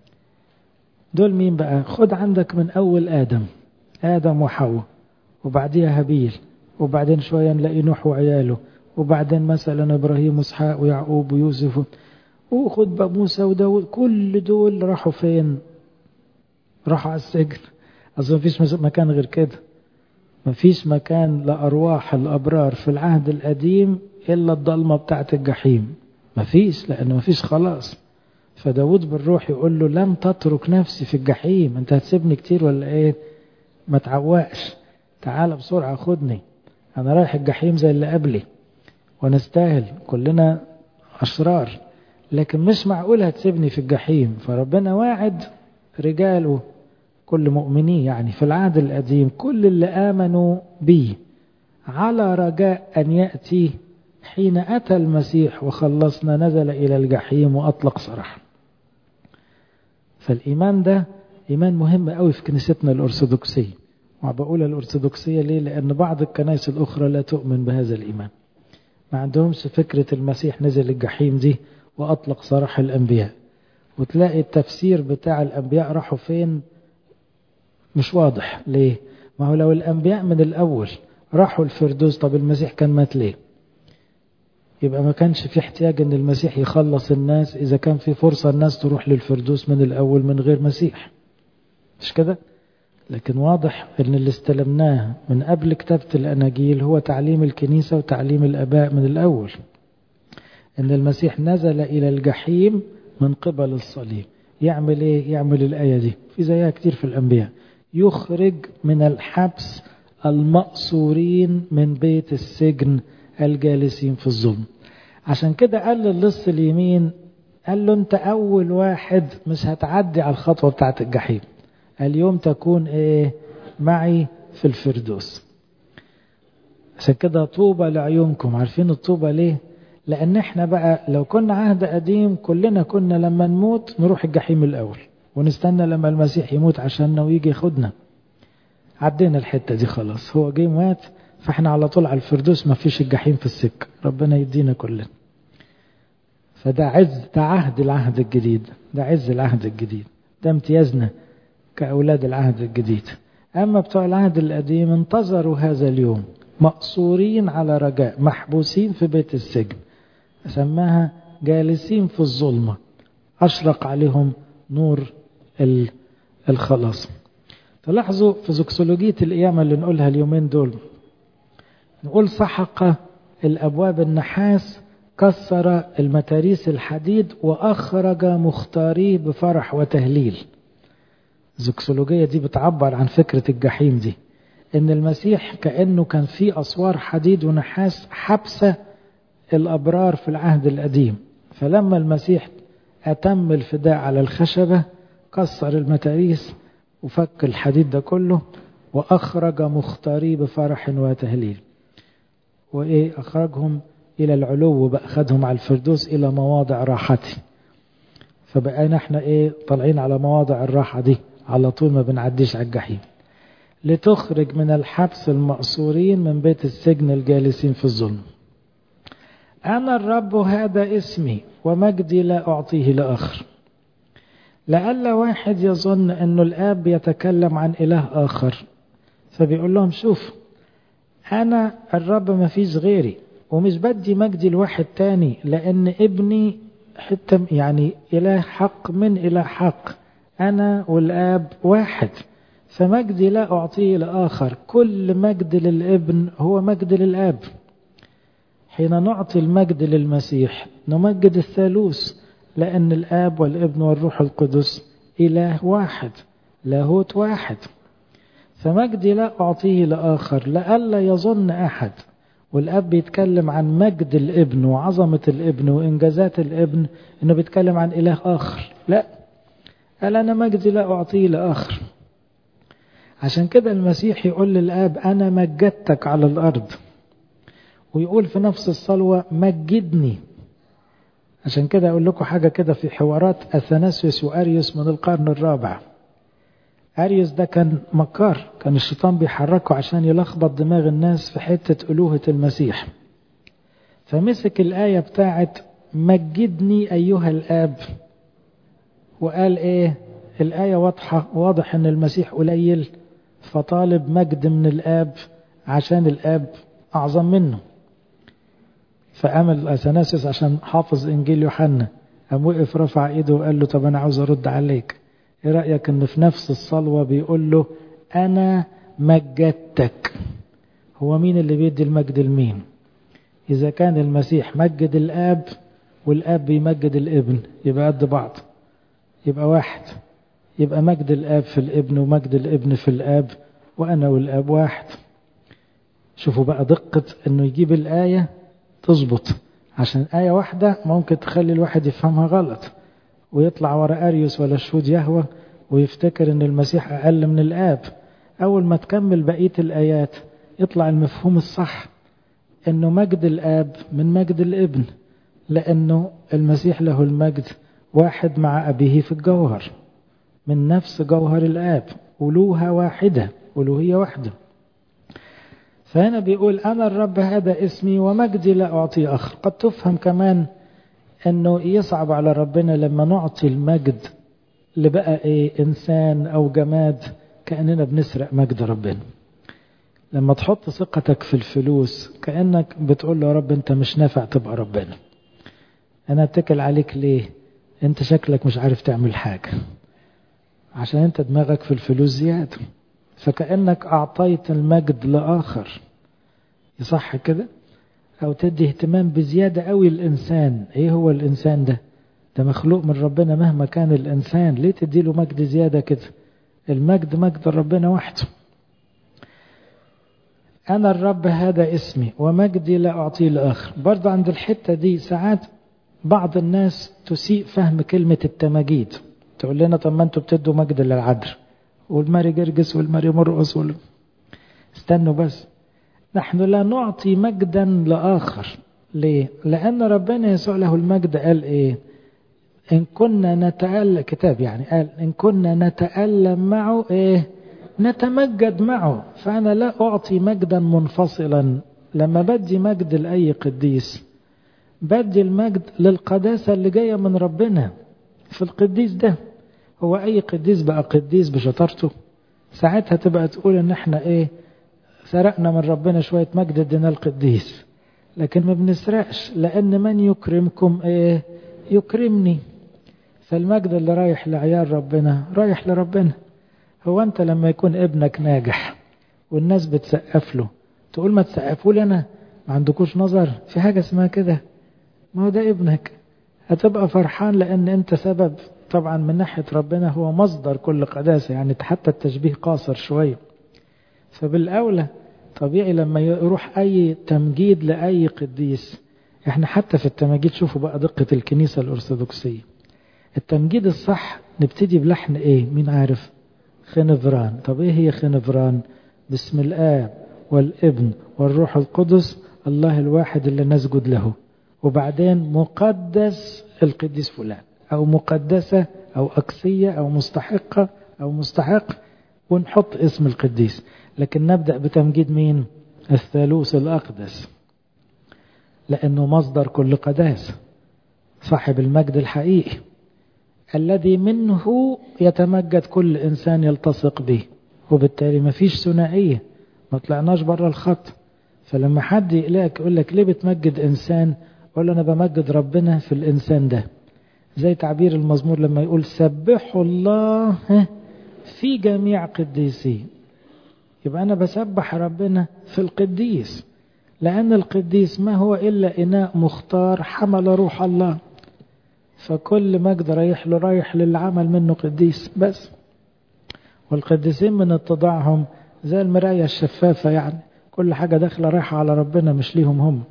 دول مين بقى خد عندك من أول آدم آدم وحواء وبعديها هابيل وبعدين شوية نلاقي نوح وعياله وبعدين مثلا إبراهيم وإسحاق ويعقوب ويوسف وخد بقى موسى وداود كل دول راحوا فين راحوا على السجن أصلا مفيش مكان غير كده مفيش مكان لأرواح الأبرار في العهد القديم إلا الضلمة بتاعت الجحيم مفيش لأنه مفيش خلاص فداود بالروح يقول له لن تترك نفسي في الجحيم انت هتسيبني كتير ولا ايه ما تعوقش تعال بسرعة خدني انا رايح الجحيم زي اللي قبلي ونستاهل كلنا اشرار لكن مش معقول هتسيبني في الجحيم فربنا واعد رجاله كل مؤمنين يعني في العهد القديم كل اللي آمنوا بي على رجاء أن يأتي حين أتى المسيح وخلصنا نزل إلى الجحيم وأطلق سراح فالإيمان ده إيمان مهم قوي في كنيستنا الأرثوذكسية وبقول الأرثوذكسية ليه لأن بعض الكنائس الأخرى لا تؤمن بهذا الإيمان ما عندهمش فكرة المسيح نزل الجحيم دي وأطلق سراح الأنبياء وتلاقي التفسير بتاع الأنبياء راحوا فين مش واضح ليه ما هو لو الأنبياء من الأول راحوا الفردوس طب المسيح كان مات ليه يبقى ما كانش في احتياج ان المسيح يخلص الناس اذا كان في فرصة الناس تروح للفردوس من الاول من غير مسيح مش كده لكن واضح ان اللي استلمناه من قبل كتابة الاناجيل هو تعليم الكنيسة وتعليم الاباء من الاول ان المسيح نزل الى الجحيم من قبل الصليب يعمل ايه يعمل الايه دي في زيها كتير في الانبياء يخرج من الحبس المأسورين من بيت السجن الجالسين في الظلم عشان كده قال للص اليمين قال له انت اول واحد مش هتعدي على الخطوه بتاعت الجحيم اليوم تكون ايه معي في الفردوس عشان كده طوبى لعيونكم عارفين الطوبى ليه لان احنا بقى لو كنا عهد قديم كلنا كنا لما نموت نروح الجحيم الاول ونستنى لما المسيح يموت عشاننا ويجي ياخدنا عدينا الحته دي خلاص هو جه مات فاحنا على طول على الفردوس ما فيش الجحيم في السكه ربنا يدينا كلنا فده عز ده عهد العهد الجديد ده عز العهد الجديد ده امتيازنا كأولاد العهد الجديد أما بتوع العهد القديم انتظروا هذا اليوم مقصورين على رجاء محبوسين في بيت السجن سماها جالسين في الظلمة أشرق عليهم نور الخلاص تلاحظوا في زوكسولوجية القيامة اللي نقولها اليومين دول نقول سحق الأبواب النحاس كسر المتاريس الحديد وأخرج مختاريه بفرح وتهليل الزوكسولوجية دي بتعبر عن فكرة الجحيم دي إن المسيح كأنه كان في أسوار حديد ونحاس حبسة الأبرار في العهد القديم فلما المسيح أتم الفداء على الخشبة كسر المتاريس وفك الحديد ده كله وأخرج مختاريه بفرح وتهليل وإيه أخرجهم إلى العلو بقى خدهم على الفردوس إلى مواضع راحتي فبقينا احنا إيه طالعين على مواضع الراحة دي على طول ما بنعديش على الجحيم لتخرج من الحبس المأسورين من بيت السجن الجالسين في الظلم أنا الرب هذا اسمي ومجدي لا أعطيه لآخر لعل واحد يظن أنه الآب يتكلم عن إله آخر فبيقول لهم شوف أنا الرب ما فيش غيري ومش بدي مجدي لواحد تاني لأن ابني حتى يعني إله حق من إله حق أنا والآب واحد فمجدي لا أعطيه لآخر كل مجد للابن هو مجد للآب حين نعطي المجد للمسيح نمجد الثالوث لأن الآب والابن والروح القدس إله واحد لاهوت واحد فمجدي لا أعطيه لآخر لئلا يظن أحد والأب بيتكلم عن مجد الابن وعظمة الابن وإنجازات الابن إنه بيتكلم عن إله آخر لا قال أنا مجدي لا أعطيه لآخر عشان كده المسيح يقول للآب أنا مجدتك على الأرض ويقول في نفس الصلوة مجدني عشان كده أقول لكم حاجة كده في حوارات أثناسيوس وأريوس من القرن الرابع أريوس ده كان مكار كان الشيطان بيحركه عشان يلخبط دماغ الناس في حتة ألوهة المسيح فمسك الآية بتاعت مجدني أيها الآب وقال إيه الآية واضحة واضح أن المسيح قليل فطالب مجد من الآب عشان الآب أعظم منه فقام الأثناسيس عشان حافظ إنجيل يوحنا قام وقف رفع إيده وقال له طب أنا عاوز أرد عليك إيه رأيك إن في نفس الصلوة بيقول له أنا مجدتك هو مين اللي بيدي المجد لمين إذا كان المسيح مجد الآب والآب بيمجد الابن يبقى قد بعض يبقى واحد يبقى مجد الآب في الابن ومجد الابن في الآب وأنا والآب واحد شوفوا بقى دقة أنه يجيب الآية تظبط عشان آية واحدة ممكن تخلي الواحد يفهمها غلط ويطلع ورا أريوس ولا شهود يهوى ويفتكر أن المسيح أقل من الآب أول ما تكمل بقية الآيات يطلع المفهوم الصح أنه مجد الآب من مجد الابن لأنه المسيح له المجد واحد مع أبيه في الجوهر من نفس جوهر الآب ألوهة واحدة ألوهية واحدة فهنا بيقول أنا الرب هذا اسمي ومجدي لا أعطي آخر قد تفهم كمان أنه يصعب على ربنا لما نعطي المجد لبقى إيه إنسان أو جماد كأننا بنسرق مجد ربنا لما تحط ثقتك في الفلوس كأنك بتقول له يا رب أنت مش نافع تبقى ربنا أنا أتكل عليك ليه أنت شكلك مش عارف تعمل حاجة عشان أنت دماغك في الفلوس زيادة فكأنك أعطيت المجد لآخر يصح كده أو تدي اهتمام بزيادة قوي الإنسان إيه هو الإنسان ده ده مخلوق من ربنا مهما كان الإنسان ليه تديله مجد زيادة كده المجد مجد ربنا وحده أنا الرب هذا اسمي ومجدي لا أعطيه لآخر برضه عند الحتة دي ساعات بعض الناس تسيء فهم كلمة التماجيد تقول لنا طب ما انتوا بتدوا مجد للعذر والماري جرجس والماري مرقص وال... استنوا بس نحن لا نعطي مجدا لآخر ليه؟ لأن ربنا يسوع له المجد قال إيه؟ إن كنا نتألم كتاب يعني قال إن كنا نتألم معه إيه؟ نتمجد معه فأنا لا أعطي مجدا منفصلا لما بدي مجد لأي قديس بدي المجد للقداسة اللي جاية من ربنا في القديس ده هو أي قديس بقى قديس بشطارته ساعتها تبقى تقول إن إحنا إيه سرقنا من ربنا شوية مجد ادينا القديس لكن ما بنسرقش لأن من يكرمكم إيه يكرمني فالمجد اللي رايح لعيال ربنا رايح لربنا هو أنت لما يكون ابنك ناجح والناس بتسقف له تقول ما تسقفوا لي أنا ما عندكوش نظر في حاجة اسمها كده ما هو ده ابنك هتبقى فرحان لأن أنت سبب طبعا من ناحية ربنا هو مصدر كل قداسة يعني حتى التشبيه قاصر شوية فبالأولى طبيعي لما يروح أي تمجيد لأي قديس احنا حتى في التماجيد شوفوا بقى دقة الكنيسة الأرثوذكسية التمجيد الصح نبتدي بلحن ايه مين عارف خنفران طب ايه هي خنفران بسم الآب والابن والروح القدس الله الواحد اللي نسجد له وبعدين مقدس القديس فلان أو مقدسة أو أكسية أو مستحقة أو مستحق ونحط اسم القديس لكن نبدأ بتمجيد مين الثالوث الأقدس لأنه مصدر كل قداسة صاحب المجد الحقيقي الذي منه يتمجد كل إنسان يلتصق به وبالتالي ما فيش ثنائية ما طلعناش بره الخط فلما حد يقلقك يقول لك ليه بتمجد إنسان قول له أنا بمجد ربنا في الإنسان ده زي تعبير المزمور لما يقول سبحوا الله في جميع قديسيه يبقى أنا بسبح ربنا في القديس لأن القديس ما هو إلا إناء مختار حمل روح الله فكل مجد رايح له رايح للعمل منه قديس بس والقديسين من اتضاعهم زي المراية الشفافة يعني كل حاجة داخلة رايحة على ربنا مش ليهم هم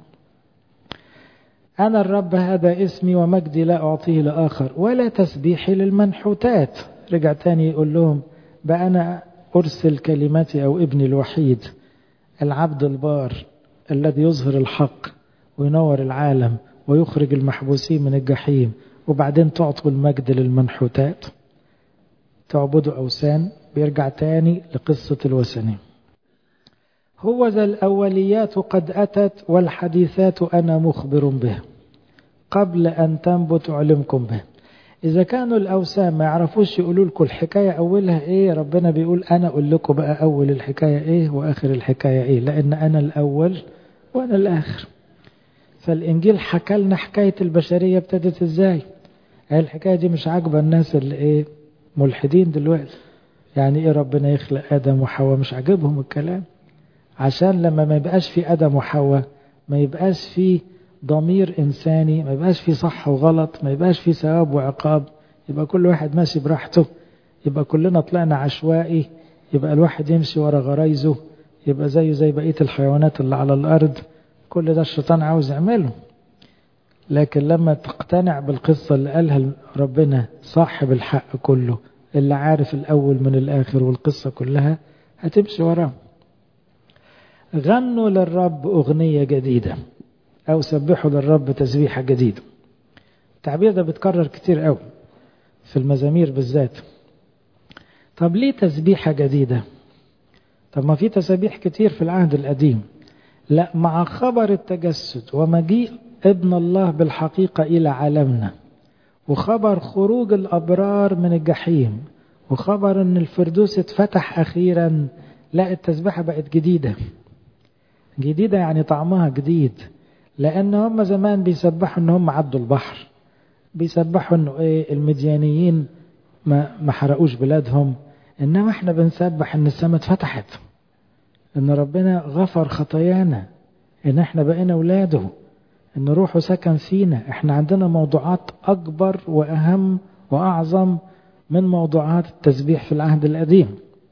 أنا الرب هذا اسمي ومجدي لا أعطيه لآخر ولا تسبيحي للمنحوتات رجع تاني يقول لهم بقى أنا أرسل كلمتي أو ابني الوحيد العبد البار الذي يظهر الحق وينور العالم ويخرج المحبوسين من الجحيم وبعدين تعطوا المجد للمنحوتات تعبدوا أوثان بيرجع تاني لقصة الوثنين هو ذا الأوليات قد أتت والحديثات أنا مخبر به قبل أن تنبت أعلمكم به إذا كانوا الأوثان ما يعرفوش يقولوا لكم الحكاية أولها إيه ربنا بيقول أنا أقول لكم بقى أول الحكاية إيه وآخر الحكاية إيه لأن أنا الأول وأنا الآخر فالإنجيل حكى لنا حكاية البشرية ابتدت إزاي الحكاية دي مش عاجبة الناس اللي إيه ملحدين دلوقتي يعني إيه ربنا يخلق آدم وحواء مش عاجبهم الكلام عشان لما ما يبقاش في آدم وحواء ما يبقاش في ضمير إنساني ما يبقاش في صح وغلط ما يبقاش في ثواب وعقاب يبقى كل واحد ماشي براحته يبقى كلنا طلعنا عشوائي يبقى الواحد يمشي ورا غرايزه يبقى زيه زي بقية الحيوانات اللي على الأرض كل ده الشيطان عاوز يعمله لكن لما تقتنع بالقصة اللي قالها ربنا صاحب الحق كله اللي عارف الأول من الآخر والقصة كلها هتمشي وراه غنوا للرب أغنية جديدة أو سبحوا للرب تسبيحة جديدة التعبير ده بيتكرر كتير قوي في المزامير بالذات طب ليه تسبيحة جديدة طب ما في تسابيح كتير في العهد القديم لا مع خبر التجسد ومجيء ابن الله بالحقيقة إلى عالمنا وخبر خروج الأبرار من الجحيم وخبر أن الفردوس اتفتح أخيرا لا التسبيحة بقت جديدة جديدة يعني طعمها جديد لأن هم زمان بيسبحوا أن هم عدوا البحر بيسبحوا أنه إيه المديانيين ما, ما حرقوش بلادهم إنما احنا بنسبح أن السماء اتفتحت أن ربنا غفر خطايانا أن احنا بقينا أولاده أن روحه سكن فينا احنا عندنا موضوعات أكبر وأهم وأعظم من موضوعات التسبيح في العهد القديم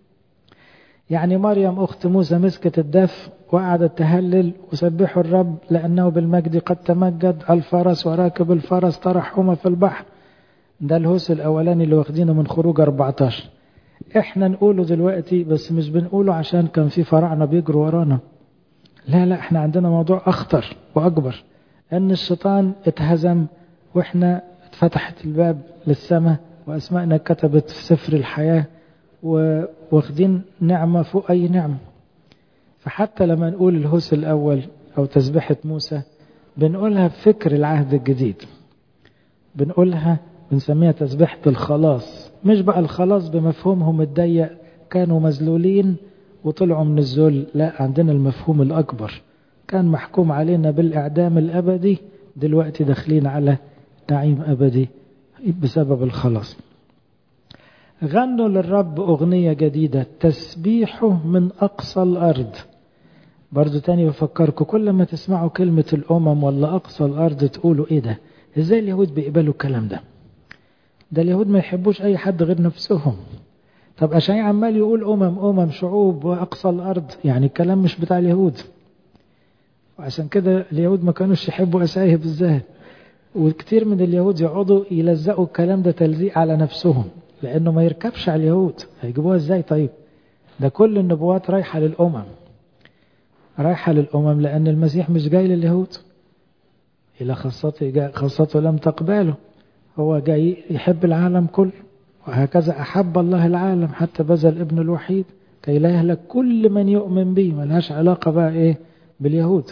يعني مريم أخت موسى مسكت الدف وقعدت تهلل وسبحوا الرب لأنه بالمجد قد تمجد الفرس وراكب الفرس طرحهما في البحر ده الهوس الأولاني اللي واخدينه من خروج 14 احنا نقوله دلوقتي بس مش بنقوله عشان كان في فراعنة بيجروا ورانا لا لا احنا عندنا موضوع أخطر وأكبر أن الشيطان اتهزم وإحنا اتفتحت الباب للسماء وأسمائنا كتبت في سفر الحياة واخدين نعمة فوق أي نعمة فحتى لما نقول الهوس الأول أو تسبحة موسى بنقولها بفكر العهد الجديد بنقولها بنسميها تسبحة الخلاص مش بقى الخلاص بمفهومهم الضيق كانوا مذلولين وطلعوا من الذل لا عندنا المفهوم الأكبر كان محكوم علينا بالإعدام الأبدي دلوقتي داخلين على نعيم أبدي بسبب الخلاص غنوا للرب أغنية جديدة تسبيحه من أقصى الأرض برضو تاني بفكركم كل ما تسمعوا كلمة الأمم ولا أقصى الأرض تقولوا إيه ده إزاي اليهود بيقبلوا الكلام ده ده اليهود ما يحبوش أي حد غير نفسهم طب أشعي عمال يقول أمم أمم شعوب وأقصى الأرض يعني الكلام مش بتاع اليهود وعشان كده اليهود ما كانوش يحبوا أسايه بالذات وكتير من اليهود يقعدوا يلزقوا الكلام ده تلزيق على نفسهم لأنه ما يركبش على اليهود هيجيبوها ازاي طيب ده كل النبوات رايحة للأمم رايحة للأمم لأن المسيح مش جاي لليهود إلى خاصته جاي خاصته لم تقبله هو جاي يحب العالم كله وهكذا أحب الله العالم حتى بذل ابن الوحيد كي لا يهلك كل من يؤمن به ملهاش علاقة بقى إيه باليهود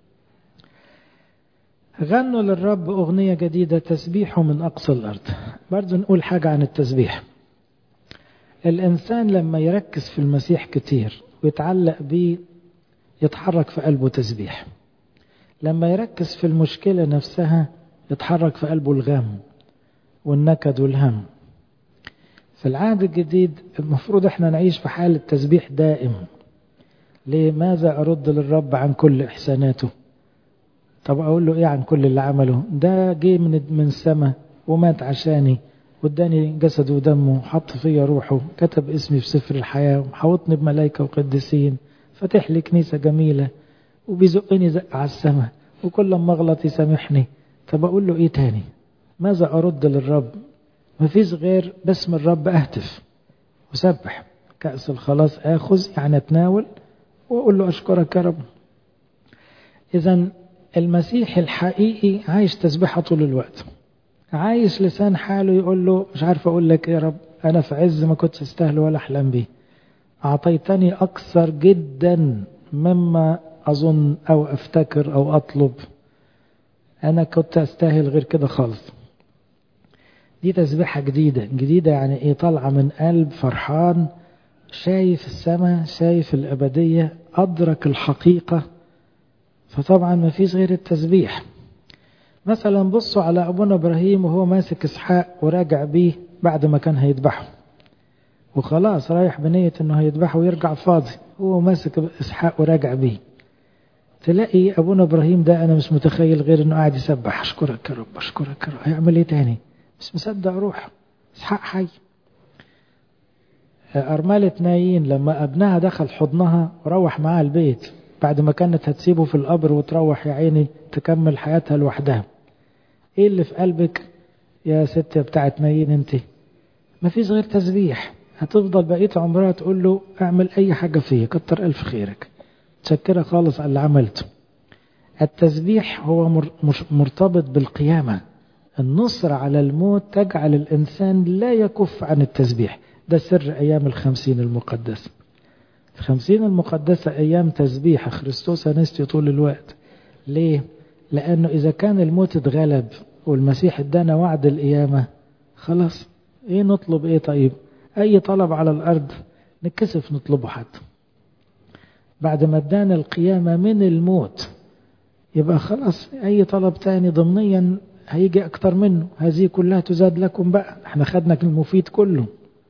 غنوا للرب أغنية جديدة تسبيحه من أقصى الأرض برضو نقول حاجة عن التسبيح الإنسان لما يركز في المسيح كتير ويتعلق بيه يتحرك في قلبه تسبيح لما يركز في المشكلة نفسها يتحرك في قلبه الغم والنكد والهم في العهد الجديد المفروض احنا نعيش في حالة تسبيح دائم لماذا أرد للرب عن كل إحساناته طب أقول له إيه عن كل اللي عمله ده جه من من السماء ومات عشاني واداني جسده ودمه حط فيا روحه كتب اسمي في سفر الحياة وحوطني بملائكة وقديسين فتح لي كنيسة جميلة وبيزقني زق على السماء وكل ما اغلط يسامحني طب أقول له إيه تاني ماذا أرد للرب مفيش غير باسم الرب أهتف وسبح كأس الخلاص آخذ يعني أتناول وأقول له أشكرك يا رب إذا المسيح الحقيقي عايش تسبيحة طول الوقت عايش لسان حاله يقول له مش عارف أقول لك يا رب أنا في عز ما كنتش أستاهل ولا أحلم بيه أعطيتني أكثر جدا مما أظن أو أفتكر أو أطلب أنا كنت أستاهل غير كده خالص دي تسبيحة جديدة جديدة يعني إيه طالعة من قلب فرحان شايف السماء شايف الأبدية أدرك الحقيقة فطبعا ما فيش غير التسبيح مثلا بصوا على أبونا إبراهيم وهو ماسك إسحاق وراجع بيه بعد ما كان هيذبحه وخلاص رايح بنية انه هيذبحه ويرجع فاضي هو ماسك اسحاق وراجع بيه تلاقي ابونا ابراهيم ده انا مش متخيل غير انه قاعد يسبح اشكرك يا رب اشكرك يا رب هيعمل ايه تاني مش مصدق روح اسحاق حي أرملة نايين لما ابنها دخل حضنها وروح معاها البيت بعد ما كانت هتسيبه في القبر وتروح يا عيني تكمل حياتها لوحدها ايه اللي في قلبك يا ست بتاعت نايين انت مفيش غير تسبيح هتفضل بقية عمرها تقول له اعمل اي حاجة فيا كتر الف خيرك تشكرها خالص على اللي عملته التسبيح هو مرتبط بالقيامة النصر على الموت تجعل الإنسان لا يكف عن التسبيح ده سر أيام الخمسين المقدسة الخمسين المقدسة أيام تسبيح خريستوس أنستي طول الوقت ليه؟ لأنه إذا كان الموت اتغلب والمسيح ادانا وعد القيامة خلاص ايه نطلب ايه طيب اي طلب على الارض نتكسف نطلبه حتى بعد ما ادانا القيامة من الموت يبقى خلاص اي طلب تاني ضمنيا هيجي اكتر منه هذه كلها تزاد لكم بقى احنا خدنا المفيد كله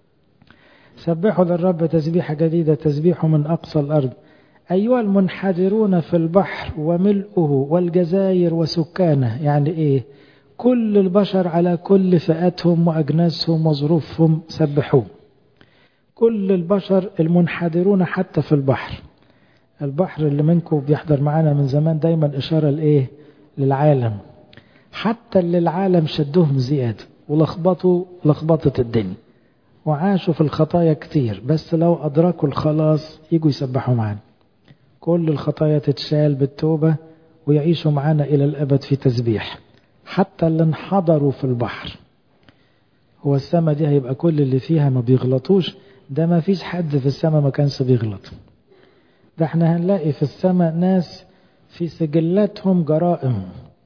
سبحوا للرب تسبيحة جديدة تسبيحه من اقصى الارض ايها المنحدرون في البحر وملؤه والجزائر وسكانه يعني ايه كل البشر على كل فئاتهم وأجناسهم وظروفهم سبحوه كل البشر المنحدرون حتى في البحر البحر اللي منكم بيحضر معانا من زمان دايما إشارة لإيه للعالم حتى اللي العالم شدهم زيادة ولخبطوا لخبطة الدنيا وعاشوا في الخطايا كتير بس لو أدركوا الخلاص يجوا يسبحوا معانا كل الخطايا تتشال بالتوبة ويعيشوا معانا إلى الأبد في تسبيح حتى اللي انحضروا في البحر هو السماء دي هيبقى كل اللي فيها ما بيغلطوش ده ما فيش حد في السماء ما كانش بيغلط ده احنا هنلاقي في السماء ناس في سجلاتهم جرائم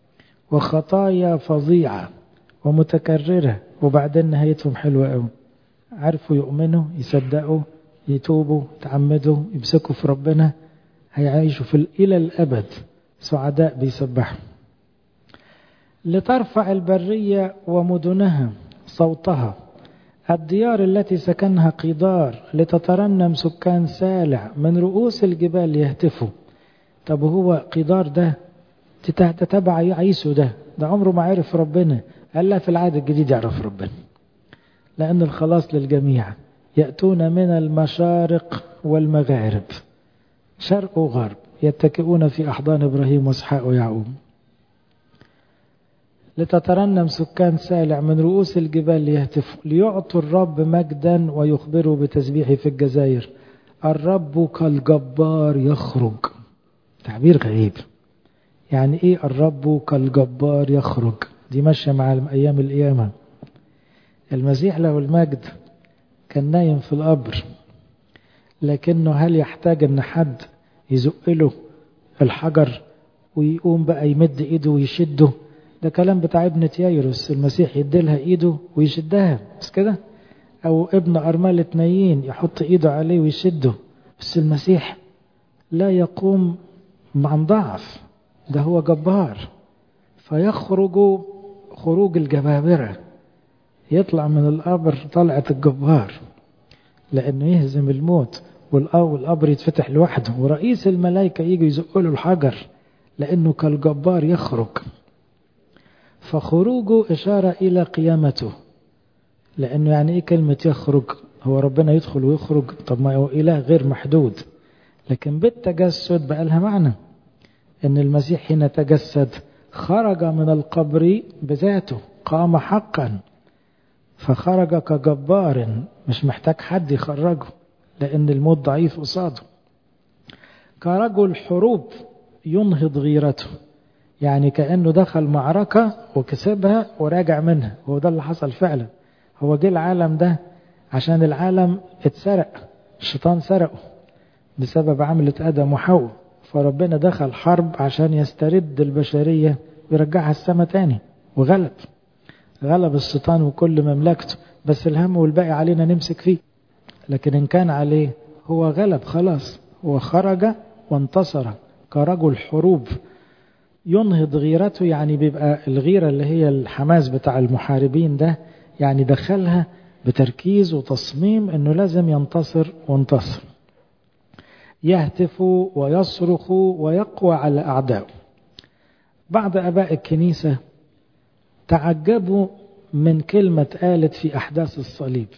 وخطايا فظيعة ومتكررة وبعدين نهايتهم حلوة قوي عرفوا يؤمنوا يصدقوا يتوبوا يتعمدوا يمسكوا في ربنا هيعيشوا في إلى الأبد سعداء بيسبحوا لترفع البرية ومدنها صوتها الديار التي سكنها قدار لتترنم سكان سالع من رؤوس الجبال يهتفوا طب هو قدار ده تتبع عيسو ده ده عمره ما عرف ربنا قال لا في العهد الجديد يعرف ربنا لأن الخلاص للجميع يأتون من المشارق والمغارب شرق وغرب يتكئون في أحضان إبراهيم وإسحاق ويعقوب لتترنم سكان سالع من رؤوس الجبال ليهتفوا ليعطوا الرب مجدا ويخبروا بتسبيحه في الجزائر الرب كالجبار يخرج تعبير غريب يعني ايه الرب كالجبار يخرج دي ماشيه مع ايام القيامه المسيح له المجد كان نايم في القبر لكنه هل يحتاج ان حد يزق له الحجر ويقوم بقى يمد ايده ويشده ده كلام بتاع ابنة يايروس المسيح يديلها ايده ويشدها بس كده او ابن ارملة نايين يحط ايده عليه ويشده بس المسيح لا يقوم عن ضعف ده هو جبار فيخرج خروج الجبابرة يطلع من القبر طلعة الجبار لأنه يهزم الموت والقبر يتفتح لوحده ورئيس الملائكة يجي يزق له الحجر لأنه كالجبار يخرج فخروجه إشارة إلى قيامته لأنه يعني إيه كلمة يخرج هو ربنا يدخل ويخرج طب ما هو إله غير محدود لكن بالتجسد بقى لها معنى ان المسيح حين تجسد خرج من القبر بذاته قام حقا فخرج كجبار مش محتاج حد يخرجه لان الموت ضعيف قصاده كرجل حروب ينهض غيرته يعني كانه دخل معركه وكسبها وراجع منها هو ده اللي حصل فعلا هو جه العالم ده عشان العالم اتسرق الشيطان سرقه بسبب عملة آدم وحواء فربنا دخل حرب عشان يسترد البشرية ويرجعها السما تاني وغلب غلب الشيطان وكل مملكته بس الهم والباقي علينا نمسك فيه لكن إن كان عليه هو غلب خلاص هو خرج وانتصر كرجل حروب ينهض غيرته يعني بيبقى الغيرة اللي هي الحماس بتاع المحاربين ده يعني دخلها بتركيز وتصميم انه لازم ينتصر وانتصر يهتف ويصرخ ويقوى على أعدائه بعض أباء الكنيسة تعجبوا من كلمة قالت في أحداث الصليب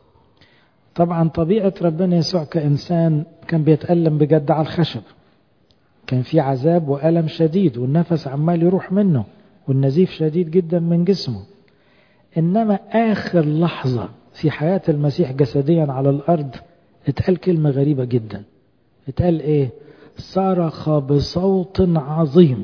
طبعا طبيعة ربنا يسوع كإنسان كان بيتألم بجد على الخشب كان في عذاب وألم شديد والنفس عمال يروح منه والنزيف شديد جدا من جسمه إنما آخر لحظة في حياة المسيح جسديا على الأرض اتقال كلمة غريبة جدا اتقال ايه صرخ بصوت عظيم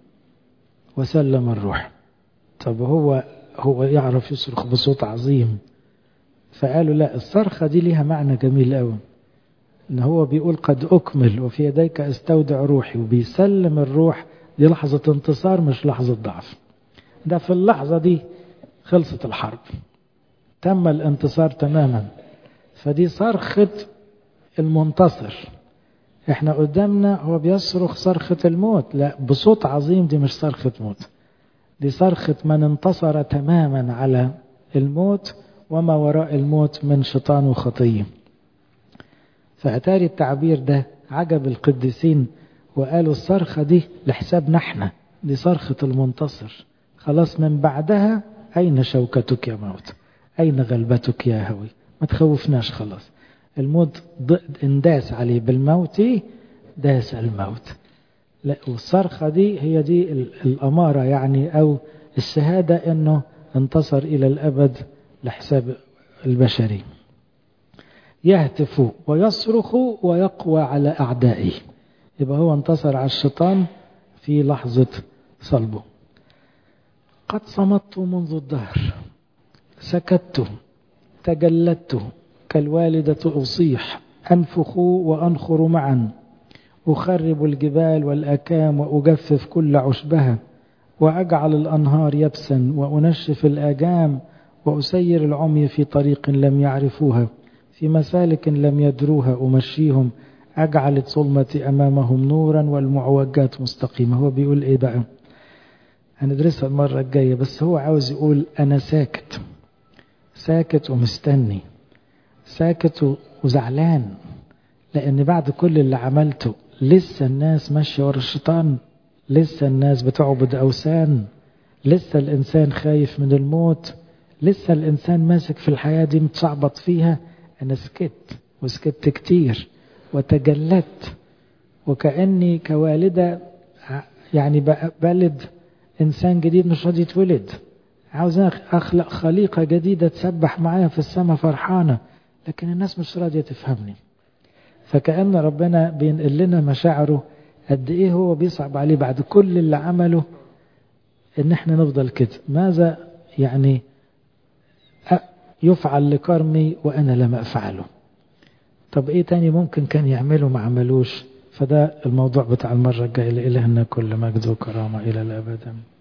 وسلم الروح طب هو هو يعرف يصرخ بصوت عظيم فقالوا لا الصرخة دي ليها معنى جميل قوي ان هو بيقول قد اكمل وفي يديك استودع روحي وبيسلم الروح دي لحظة انتصار مش لحظة ضعف ده في اللحظة دي خلصت الحرب تم الانتصار تماما فدي صرخة المنتصر احنا قدامنا هو بيصرخ صرخة الموت لا بصوت عظيم دي مش صرخة موت دي صرخة من انتصر تماما على الموت وما وراء الموت من شيطان وخطية فأتاري التعبير ده عجب القديسين وقالوا الصرخة دي لحسابنا احنا دي صرخة المنتصر خلاص من بعدها أين شوكتك يا موت أين غلبتك يا هوي ما تخوفناش خلاص الموت انداس عليه بالموت داس الموت لا والصرخة دي هي دي الأمارة يعني أو الشهادة أنه انتصر إلى الأبد لحساب البشري يهتف ويصرخ ويقوى على أعدائه يبقى هو انتصر على الشيطان في لحظة صلبه قد صمت منذ الدهر سكت تجلدت كالوالدة أصيح أنفخ وأنخر معا أخرب الجبال والأكام وأجفف كل عشبها وأجعل الأنهار يبسا وأنشف الآجام وأسير العمي في طريق لم يعرفوها في مسالك لم يدروها أمشيهم أجعل الظلمة أمامهم نورا والمعوجات مستقيمة هو بيقول إيه بقى هندرسها المرة الجاية بس هو عاوز يقول أنا ساكت ساكت ومستني ساكت وزعلان لأن بعد كل اللي عملته لسه الناس ماشية ورا الشيطان لسه الناس بتعبد أوثان لسه الإنسان خايف من الموت لسه الإنسان ماسك في الحياة دي متشعبط فيها أنا سكت وسكت كتير وتجلدت وكأني كوالدة يعني بلد إنسان جديد مش راضي يتولد عاوز أخلق خليقة جديدة تسبح معايا في السماء فرحانة لكن الناس مش راضية تفهمني فكأن ربنا بينقل لنا مشاعره قد إيه هو بيصعب عليه بعد كل اللي عمله إن إحنا نفضل كده ماذا يعني يفعل لكرمي وأنا لم أفعله طب إيه تاني ممكن كان يعمله ما عملوش فده الموضوع بتاع المرة الجاية لإلهنا كل مجد وكرامة إلى الأبد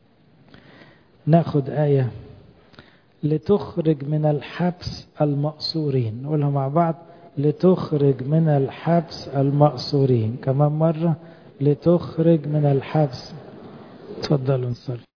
ناخد آية لتخرج من الحبس المأسورين نقولها مع بعض لتخرج من الحبس المأسورين كمان مرة لتخرج من الحبس تفضلوا نصلي